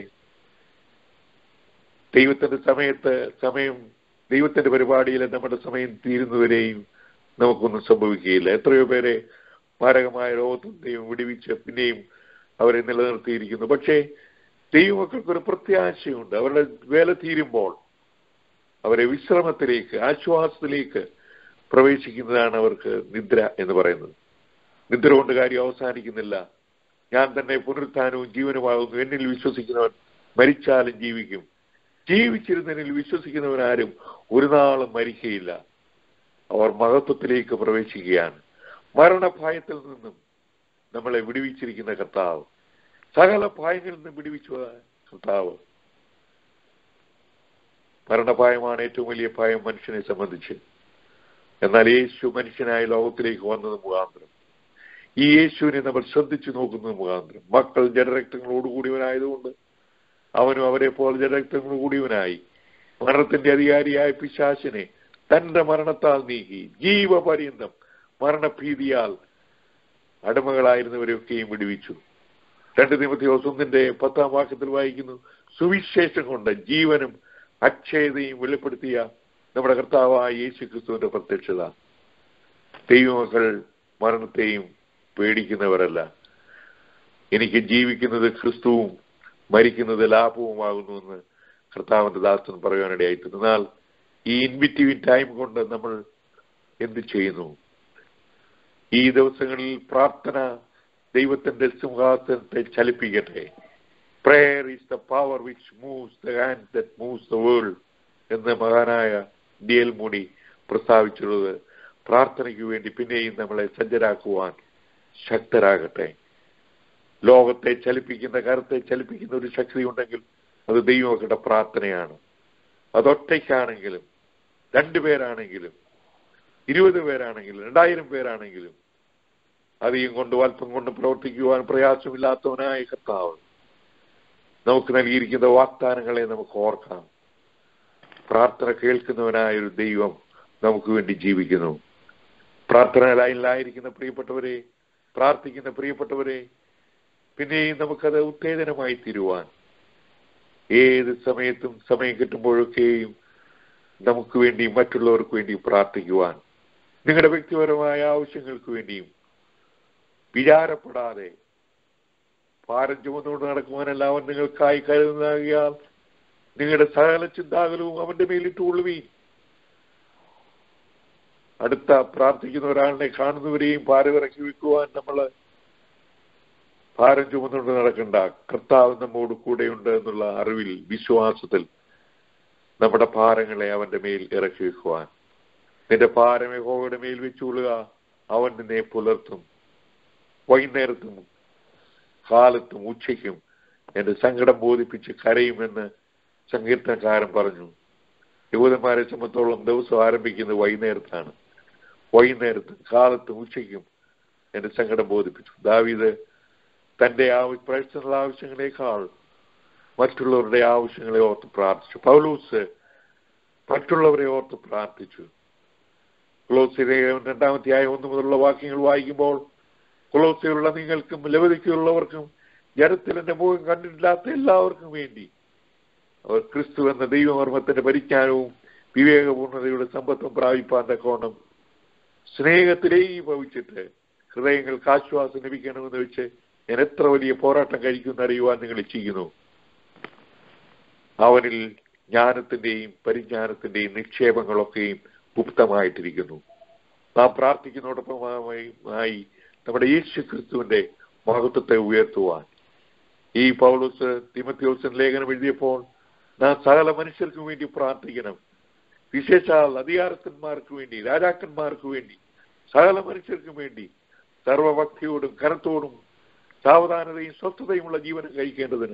C: ദൈവത്തിന്റെ സമയത്ത് സമയം ദൈവത്തിന്റെ പരിപാടിയിൽ നമ്മുടെ സമയം തീരുന്നവരെയും നമുക്കൊന്നും സംഭവിക്കുകയില്ല എത്രയോ പേരെ മാരകമായ രോഗത്തിൽ ദൈവം വിടുവിച്ച് പിന്നെയും അവരെ നിലനിർത്തിയിരിക്കുന്നു പക്ഷേ ദൈവമക്കൾക്ക് ഒരു പ്രത്യാശയുണ്ട് അവരുടെ വേല തീരുമ്പോൾ അവരെ വിശ്രമത്തിലേക്ക് ആശ്വാസത്തിലേക്ക് പ്രവേശിക്കുന്നതാണ് അവർക്ക് നിദ്ര എന്ന് പറയുന്നത് നിദ്ര കൊണ്ട് കാര്യം അവസാനിക്കുന്നില്ല ഞാൻ തന്നെ പുനരുത്ഥാനവും ജീവനുമാകുന്നു എന്നിൽ വിശ്വസിക്കുന്നവൻ മരിച്ചാലും ജീവിക്കും ജീവിച്ചിരുന്നതിൽ വിശ്വസിക്കുന്നവനാരും ഒരു നാളും മരിക്കയില്ല അവർ മഹത്വത്തിലേക്ക് പ്രവേശിക്കുകയാണ് മരണഭയത്തിൽ നിന്നും നമ്മളെ വിടുവിച്ചിരിക്കുന്ന കർത്താവ് സകല ഭയങ്ങളിൽ നിന്നും വിടുവിച്ചു കർത്താവ് മരണഭയമാണ് ഏറ്റവും വലിയ ഭയം മനുഷ്യനെ സംബന്ധിച്ച് എന്നാൽ യേശു മനുഷ്യനായ ലോകത്തിലേക്ക് വന്നത് മുഖാന്തരം ഈ യേശുവിനെ നമ്മൾ ശ്രദ്ധിച്ചു നോക്കുന്നത് മുഖാന്തരം മക്കൾ ജഡരക്തങ്ങളോട് കൂടിയവനായതുകൊണ്ട് അവനും അവരെ പോലെ ജഡരക്തങ്ങൾ കൂടിയവനായി മരണത്തിന്റെ അധികാരിയായ പിശാശിനെ തന്റെ മരണത്താൽ നീക്കി ജീവപര്യന്തം മരണഭീതിയാൽ അടിമകളായിരുന്നവരെയൊക്കെയും വിടുവിച്ചു രണ്ട് നിമിത്തി ഒന്നിന്റെ പത്താം വാക്യത്തിൽ വായിക്കുന്നു സുവിശേഷം കൊണ്ട് ജീവനും അക്ഷയതയും വെളിപ്പെടുത്തിയ നമ്മുടെ കർത്താവായ യേശു ക്രിസ്തുവിന്റെ പ്രത്യക്ഷത ദൈവമക്കൾ മരണത്തെയും പേടിക്കുന്നവരല്ല എനിക്ക് ജീവിക്കുന്നത് ക്രിസ്തുവും മരിക്കുന്നത് ലാഭവുമാകുന്നു എന്ന് കർത്താവിന്റെ ദാസൻ പറയാനിടയായിട്ടുണ്ട് എന്നാൽ ഈ ഇൻവിറ്റീവ് ടൈം കൊണ്ട് നമ്മൾ എന്ത് ചെയ്യുന്നു ഈ ദിവസങ്ങളിൽ പ്രാർത്ഥന ദൈവത്തിന്റെ സിംഹാസനത്തെ ചലിപ്പിക്കട്ടെ prayer is the power which moves the hand that moves the world എന്ന് മഹാനായ ഡി എൽ മൂടി പ്രസ്താവിച്ചുള്ളത് പ്രാർത്ഥനയ്ക്ക് വേണ്ടി പിന്നെയും നമ്മളെ സജ്ജരാക്കുവാൻ ശക്തരാകട്ടെ ലോകത്തെ ചലിപ്പിക്കുന്ന കരത്തെ ചലിപ്പിക്കുന്ന ഒരു ശക്തി ഉണ്ടെങ്കിൽ അത് ദൈവമക്കളുടെ പ്രാർത്ഥനയാണ് അതൊറ്റയ്ക്കാണെങ്കിലും രണ്ടുപേരാണെങ്കിലും ഇരുപത് പേരാണെങ്കിലും രണ്ടായിരം പേരാണെങ്കിലും അധികം കൊണ്ട് അല്പം കൊണ്ട് പ്രവർത്തിക്കുവാൻ പ്രയാസമില്ലാത്തവനായ കർത്താവ് നമുക്ക് നൽകിയിരിക്കുന്ന വാഗ്ദാനങ്ങളെ നമുക്ക് ഓർക്കാം പ്രാർത്ഥന കേൾക്കുന്നവനായ ഒരു ദൈവം നമുക്ക് വേണ്ടി ജീവിക്കുന്നു പ്രാർത്ഥന ലൈനിലായിരിക്കുന്ന പ്രിയപ്പെട്ടവരെ പ്രാർത്ഥിക്കുന്ന പ്രിയപ്പെട്ടവരെ പിന്നെയും നമുക്കത് ഉത്തേജനമായി തീരുവാൻ ഏത് സമയത്തും സമയം കിട്ടുമ്പോഴൊക്കെയും നമുക്ക് വേണ്ടി മറ്റുള്ളവർക്ക് വേണ്ടി പ്രാർത്ഥിക്കുവാൻ നിങ്ങളുടെ വ്യക്തിപരമായ ആവശ്യങ്ങൾക്ക് വേണ്ടിയും വിചാരപ്പെടാതെ ഭാരം ചുമന്നുകൊണ്ട് നടക്കുവാനല്ല അവൻ നിങ്ങൾക്കായി കരുതുന്നതാകിയാൽ നിങ്ങളുടെ സകല ചിന്താകുലവും അവന്റെ മേലിട്ട് കൊള്ളുവീൻ അടുത്ത പ്രാർത്ഥിക്കുന്ന ഒരാളിനെ കാണുന്നവരെയും ഭാരമിറക്കി വെക്കുവാൻ നമ്മൾ ഭാരം ചുമന്നുകൊണ്ട് നടക്കണ്ട കർത്താവ് നമ്മോട് കൂടെയുണ്ട് എന്നുള്ള അറിവിൽ വിശ്വാസത്തിൽ നമ്മുടെ ഭാരങ്ങളെ അവന്റെ മേൽ ഇറക്കി വെക്കുവാൻ നിന്റെ ഭാരം യഹോവയുടെ മേൽ വെച്ചുകൊള്ളുക അവൻ നിന്നെ പുലർത്തും വൈകുന്നേരത്തും കാലത്തും ഉച്ചയ്ക്കും എന്റെ സങ്കടം ബോധിപ്പിച്ച് കരയുമെന്ന് സങ്കീർത്തനക്കാരൻ പറഞ്ഞു യഹൂദന്മാരെ സംബന്ധിച്ചോളം ദിവസം ആരംഭിക്കുന്നത് വൈകുന്നേരത്താണ് വൈകുന്നേരത്തും കാലത്തും ഉച്ചയ്ക്കും എന്റെ സങ്കടം ബോധിപ്പിച്ചു ദാവീദ് തന്റെ ആവശ്യ പേഴ്സണൽ ആവശ്യങ്ങളെക്കാൾ മറ്റുള്ളവരുടെ ആവശ്യങ്ങളെ ഓർത്ത് പ്രാർത്ഥിച്ചു പൗലൂസ് മറ്റുള്ളവരെ ഓർത്ത് പ്രാർത്ഥിച്ചു കുളോസിലെ രണ്ടാമത്തെ ആയ ഒന്ന് മുതലുള്ള വാക്യങ്ങൾ വായിക്കുമ്പോൾ കുളോസിലുള്ള നിങ്ങൾക്കും ലവതിക്കുള്ളവർക്കും ജനത്തിൽ എന്റെ മുഖം കണ്ടിട്ടില്ലാത്ത എല്ലാവർക്കും വേണ്ടി അവർ ക്രിസ്തു എന്ന ദൈവമർമ്മത്തിന്റെ പരിജ്ഞാനവും വിവേകപൂർണതയുടെ സമ്പത്തും പ്രാപിപ്പാൻ തക്കോണം സ്നേഹത്തിലേക്ക് ഭവിച്ചിട്ട് ഹൃദയങ്ങൾക്ക് ആശ്വാസം ലഭിക്കണമെന്ന് വെച്ച് ഞാൻ എത്ര വലിയ പോരാട്ടം കഴിക്കുമെന്ന് അറിയുവാൻ നിങ്ങൾ ഇച്ഛിക്കുന്നു അവനിൽ ജ്ഞാനത്തിന്റെയും പരിജ്ഞാനത്തിന്റെയും നിക്ഷേപങ്ങളൊക്കെയും ഗുപ്തമായിട്ടിരിക്കുന്നു നാം പ്രാർത്ഥിക്കുന്നതോടൊപ്പമായി നമ്മുടെ യേശു ക്രിസ്തുവിന്റെ മഹത്വത്തെ ഉയർത്തുവാൻ ഈ പൗലോസ് തിമത്യോസൻ ലേഖനം എഴുതിയപ്പോൾ നാം സകല മനുഷ്യർക്കും വേണ്ടി പ്രാർത്ഥിക്കണം വിശേഷാൽ അധികാരസ്ഥന്മാർക്ക് വേണ്ടി രാജാക്കന്മാർക്ക് വേണ്ടി സകല മനുഷ്യർക്കും വേണ്ടി സർവഭക്തിയോടും കനത്തോടും സാവധാനതയും സ്വസ്ഥതയുമുള്ള ജീവനം കഴിക്കേണ്ടതിന്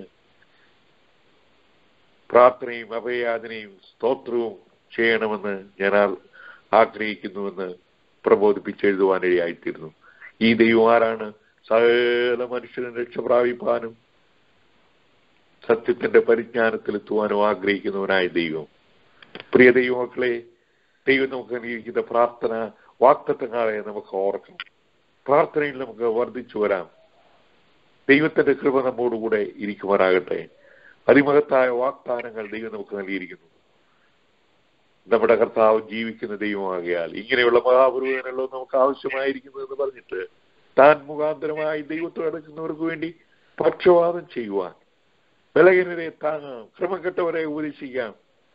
C: പ്രാർത്ഥനയും അഭയാചനയും സ്തോത്രവും ചെയ്യണമെന്ന് ഞാൻ ആ- ആഗ്രഹിക്കുന്നുവെന്ന് പ്രബോധിപ്പിച്ചെഴുതുവാനിടയായിത്തീരുന്നു ഈ ദൈവം ആരാണ് സകല മനുഷ്യനും രക്ഷ പ്രാപിപ്പാനും സത്യത്തിന്റെ പരിജ്ഞാനത്തിലെത്തുവാനും ആഗ്രഹിക്കുന്നവനായ ദൈവം പ്രിയ ദൈവമക്കളെ ദൈവം നമുക്ക് നൽകിയിരിക്കുന്ന പ്രാർത്ഥന വാക്തത്വങ്ങളെ നമുക്ക് ഓർക്കാം പ്രാർത്ഥനയിൽ നമുക്ക് വർദ്ധിച്ചു വരാം ദൈവത്തിന്റെ കൃപ നമ്മോടുകൂടെ ഇരിക്കുമാറാകട്ടെ അതിമഹത്തായ വാഗ്ദാനങ്ങൾ ദൈവം നമുക്ക് നൽകിയിരിക്കുന്നു നമ്മുടെ കർത്താവ് ജീവിക്കുന്ന ദൈവമാകിയാൽ ഇങ്ങനെയുള്ള മഹാപുരുവനല്ലോ നമുക്ക് ആവശ്യമായിരിക്കുന്നു എന്ന് പറഞ്ഞിട്ട് താൻ മുഖാന്തരമായി ദൈവത്തോട് അടുക്കുന്നവർക്ക് വേണ്ടി പക്ഷപാതം ചെയ്യുവാൻ ബലഹീനരെ താങ്ങാം ക്രമക്കെട്ടവരെ ഉപദേശിക്കാം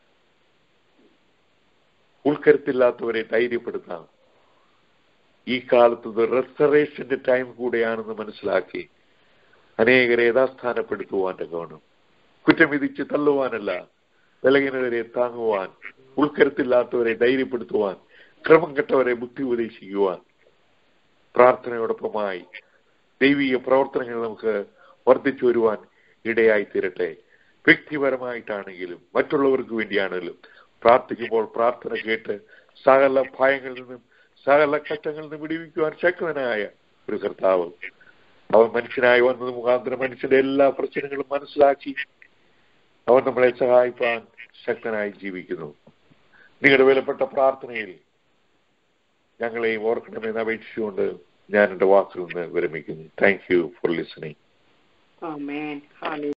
C: ഉൾക്കരുത്തില്ലാത്തവരെ ധൈര്യപ്പെടുത്താം ഈ കാലത്ത് റെസ്റ്ററേഷന്റെ ടൈം കൂടെയാണെന്ന് മനസ്സിലാക്കി അനേകരെ യഥാസ്ഥാനപ്പെടുത്തുവാൻ കാണും കുറ്റം വിധിച്ച് തള്ളുവാനല്ല ബലഹീനരെ താങ്ങുവാൻ ഉൾക്കരുത്തില്ലാത്തവരെ ധൈര്യപ്പെടുത്തുവാൻ ക്രമം കെട്ടവരെ ബുദ്ധി ഉപദേശിക്കുവാൻ പ്രാർത്ഥനയോടൊപ്പമായി ദൈവീയ പ്രവർത്തനങ്ങൾ നമുക്ക് വർദ്ധിച്ചു വരുവാൻ ഇടയായി തീരട്ടെ വ്യക്തിപരമായിട്ടാണെങ്കിലും മറ്റുള്ളവർക്ക് വേണ്ടിയാണെങ്കിലും പ്രാർത്ഥിക്കുമ്പോൾ പ്രാർത്ഥന കേട്ട് സകല ഭയങ്ങളിൽ നിന്നും സകല കഷ്ടങ്ങളിൽ നിന്നും വിടുവിക്കുവാൻ ശക്തനായ ഒരു കർത്താവ് അവൻ മനുഷ്യനായി വന്നത് മുഖാന്തരം മനുഷ്യന്റെ എല്ലാ പ്രശ്നങ്ങളും മനസ്സിലാക്കി അവൻ നമ്മളെ സഹായിപ്പാൻ ശക്തനായി ജീവിക്കുന്നു നിങ്ങളുടെ വിലപ്പെട്ട പ്രാർത്ഥനയിൽ ഞങ്ങളെയും ഓർക്കണമെന്ന് അപേക്ഷിച്ചുകൊണ്ട് ഞാൻ എന്റെ വാക്കിൽ നിന്ന് വിരമിക്കുന്നു thank you for listening
A: amen ഹാലേ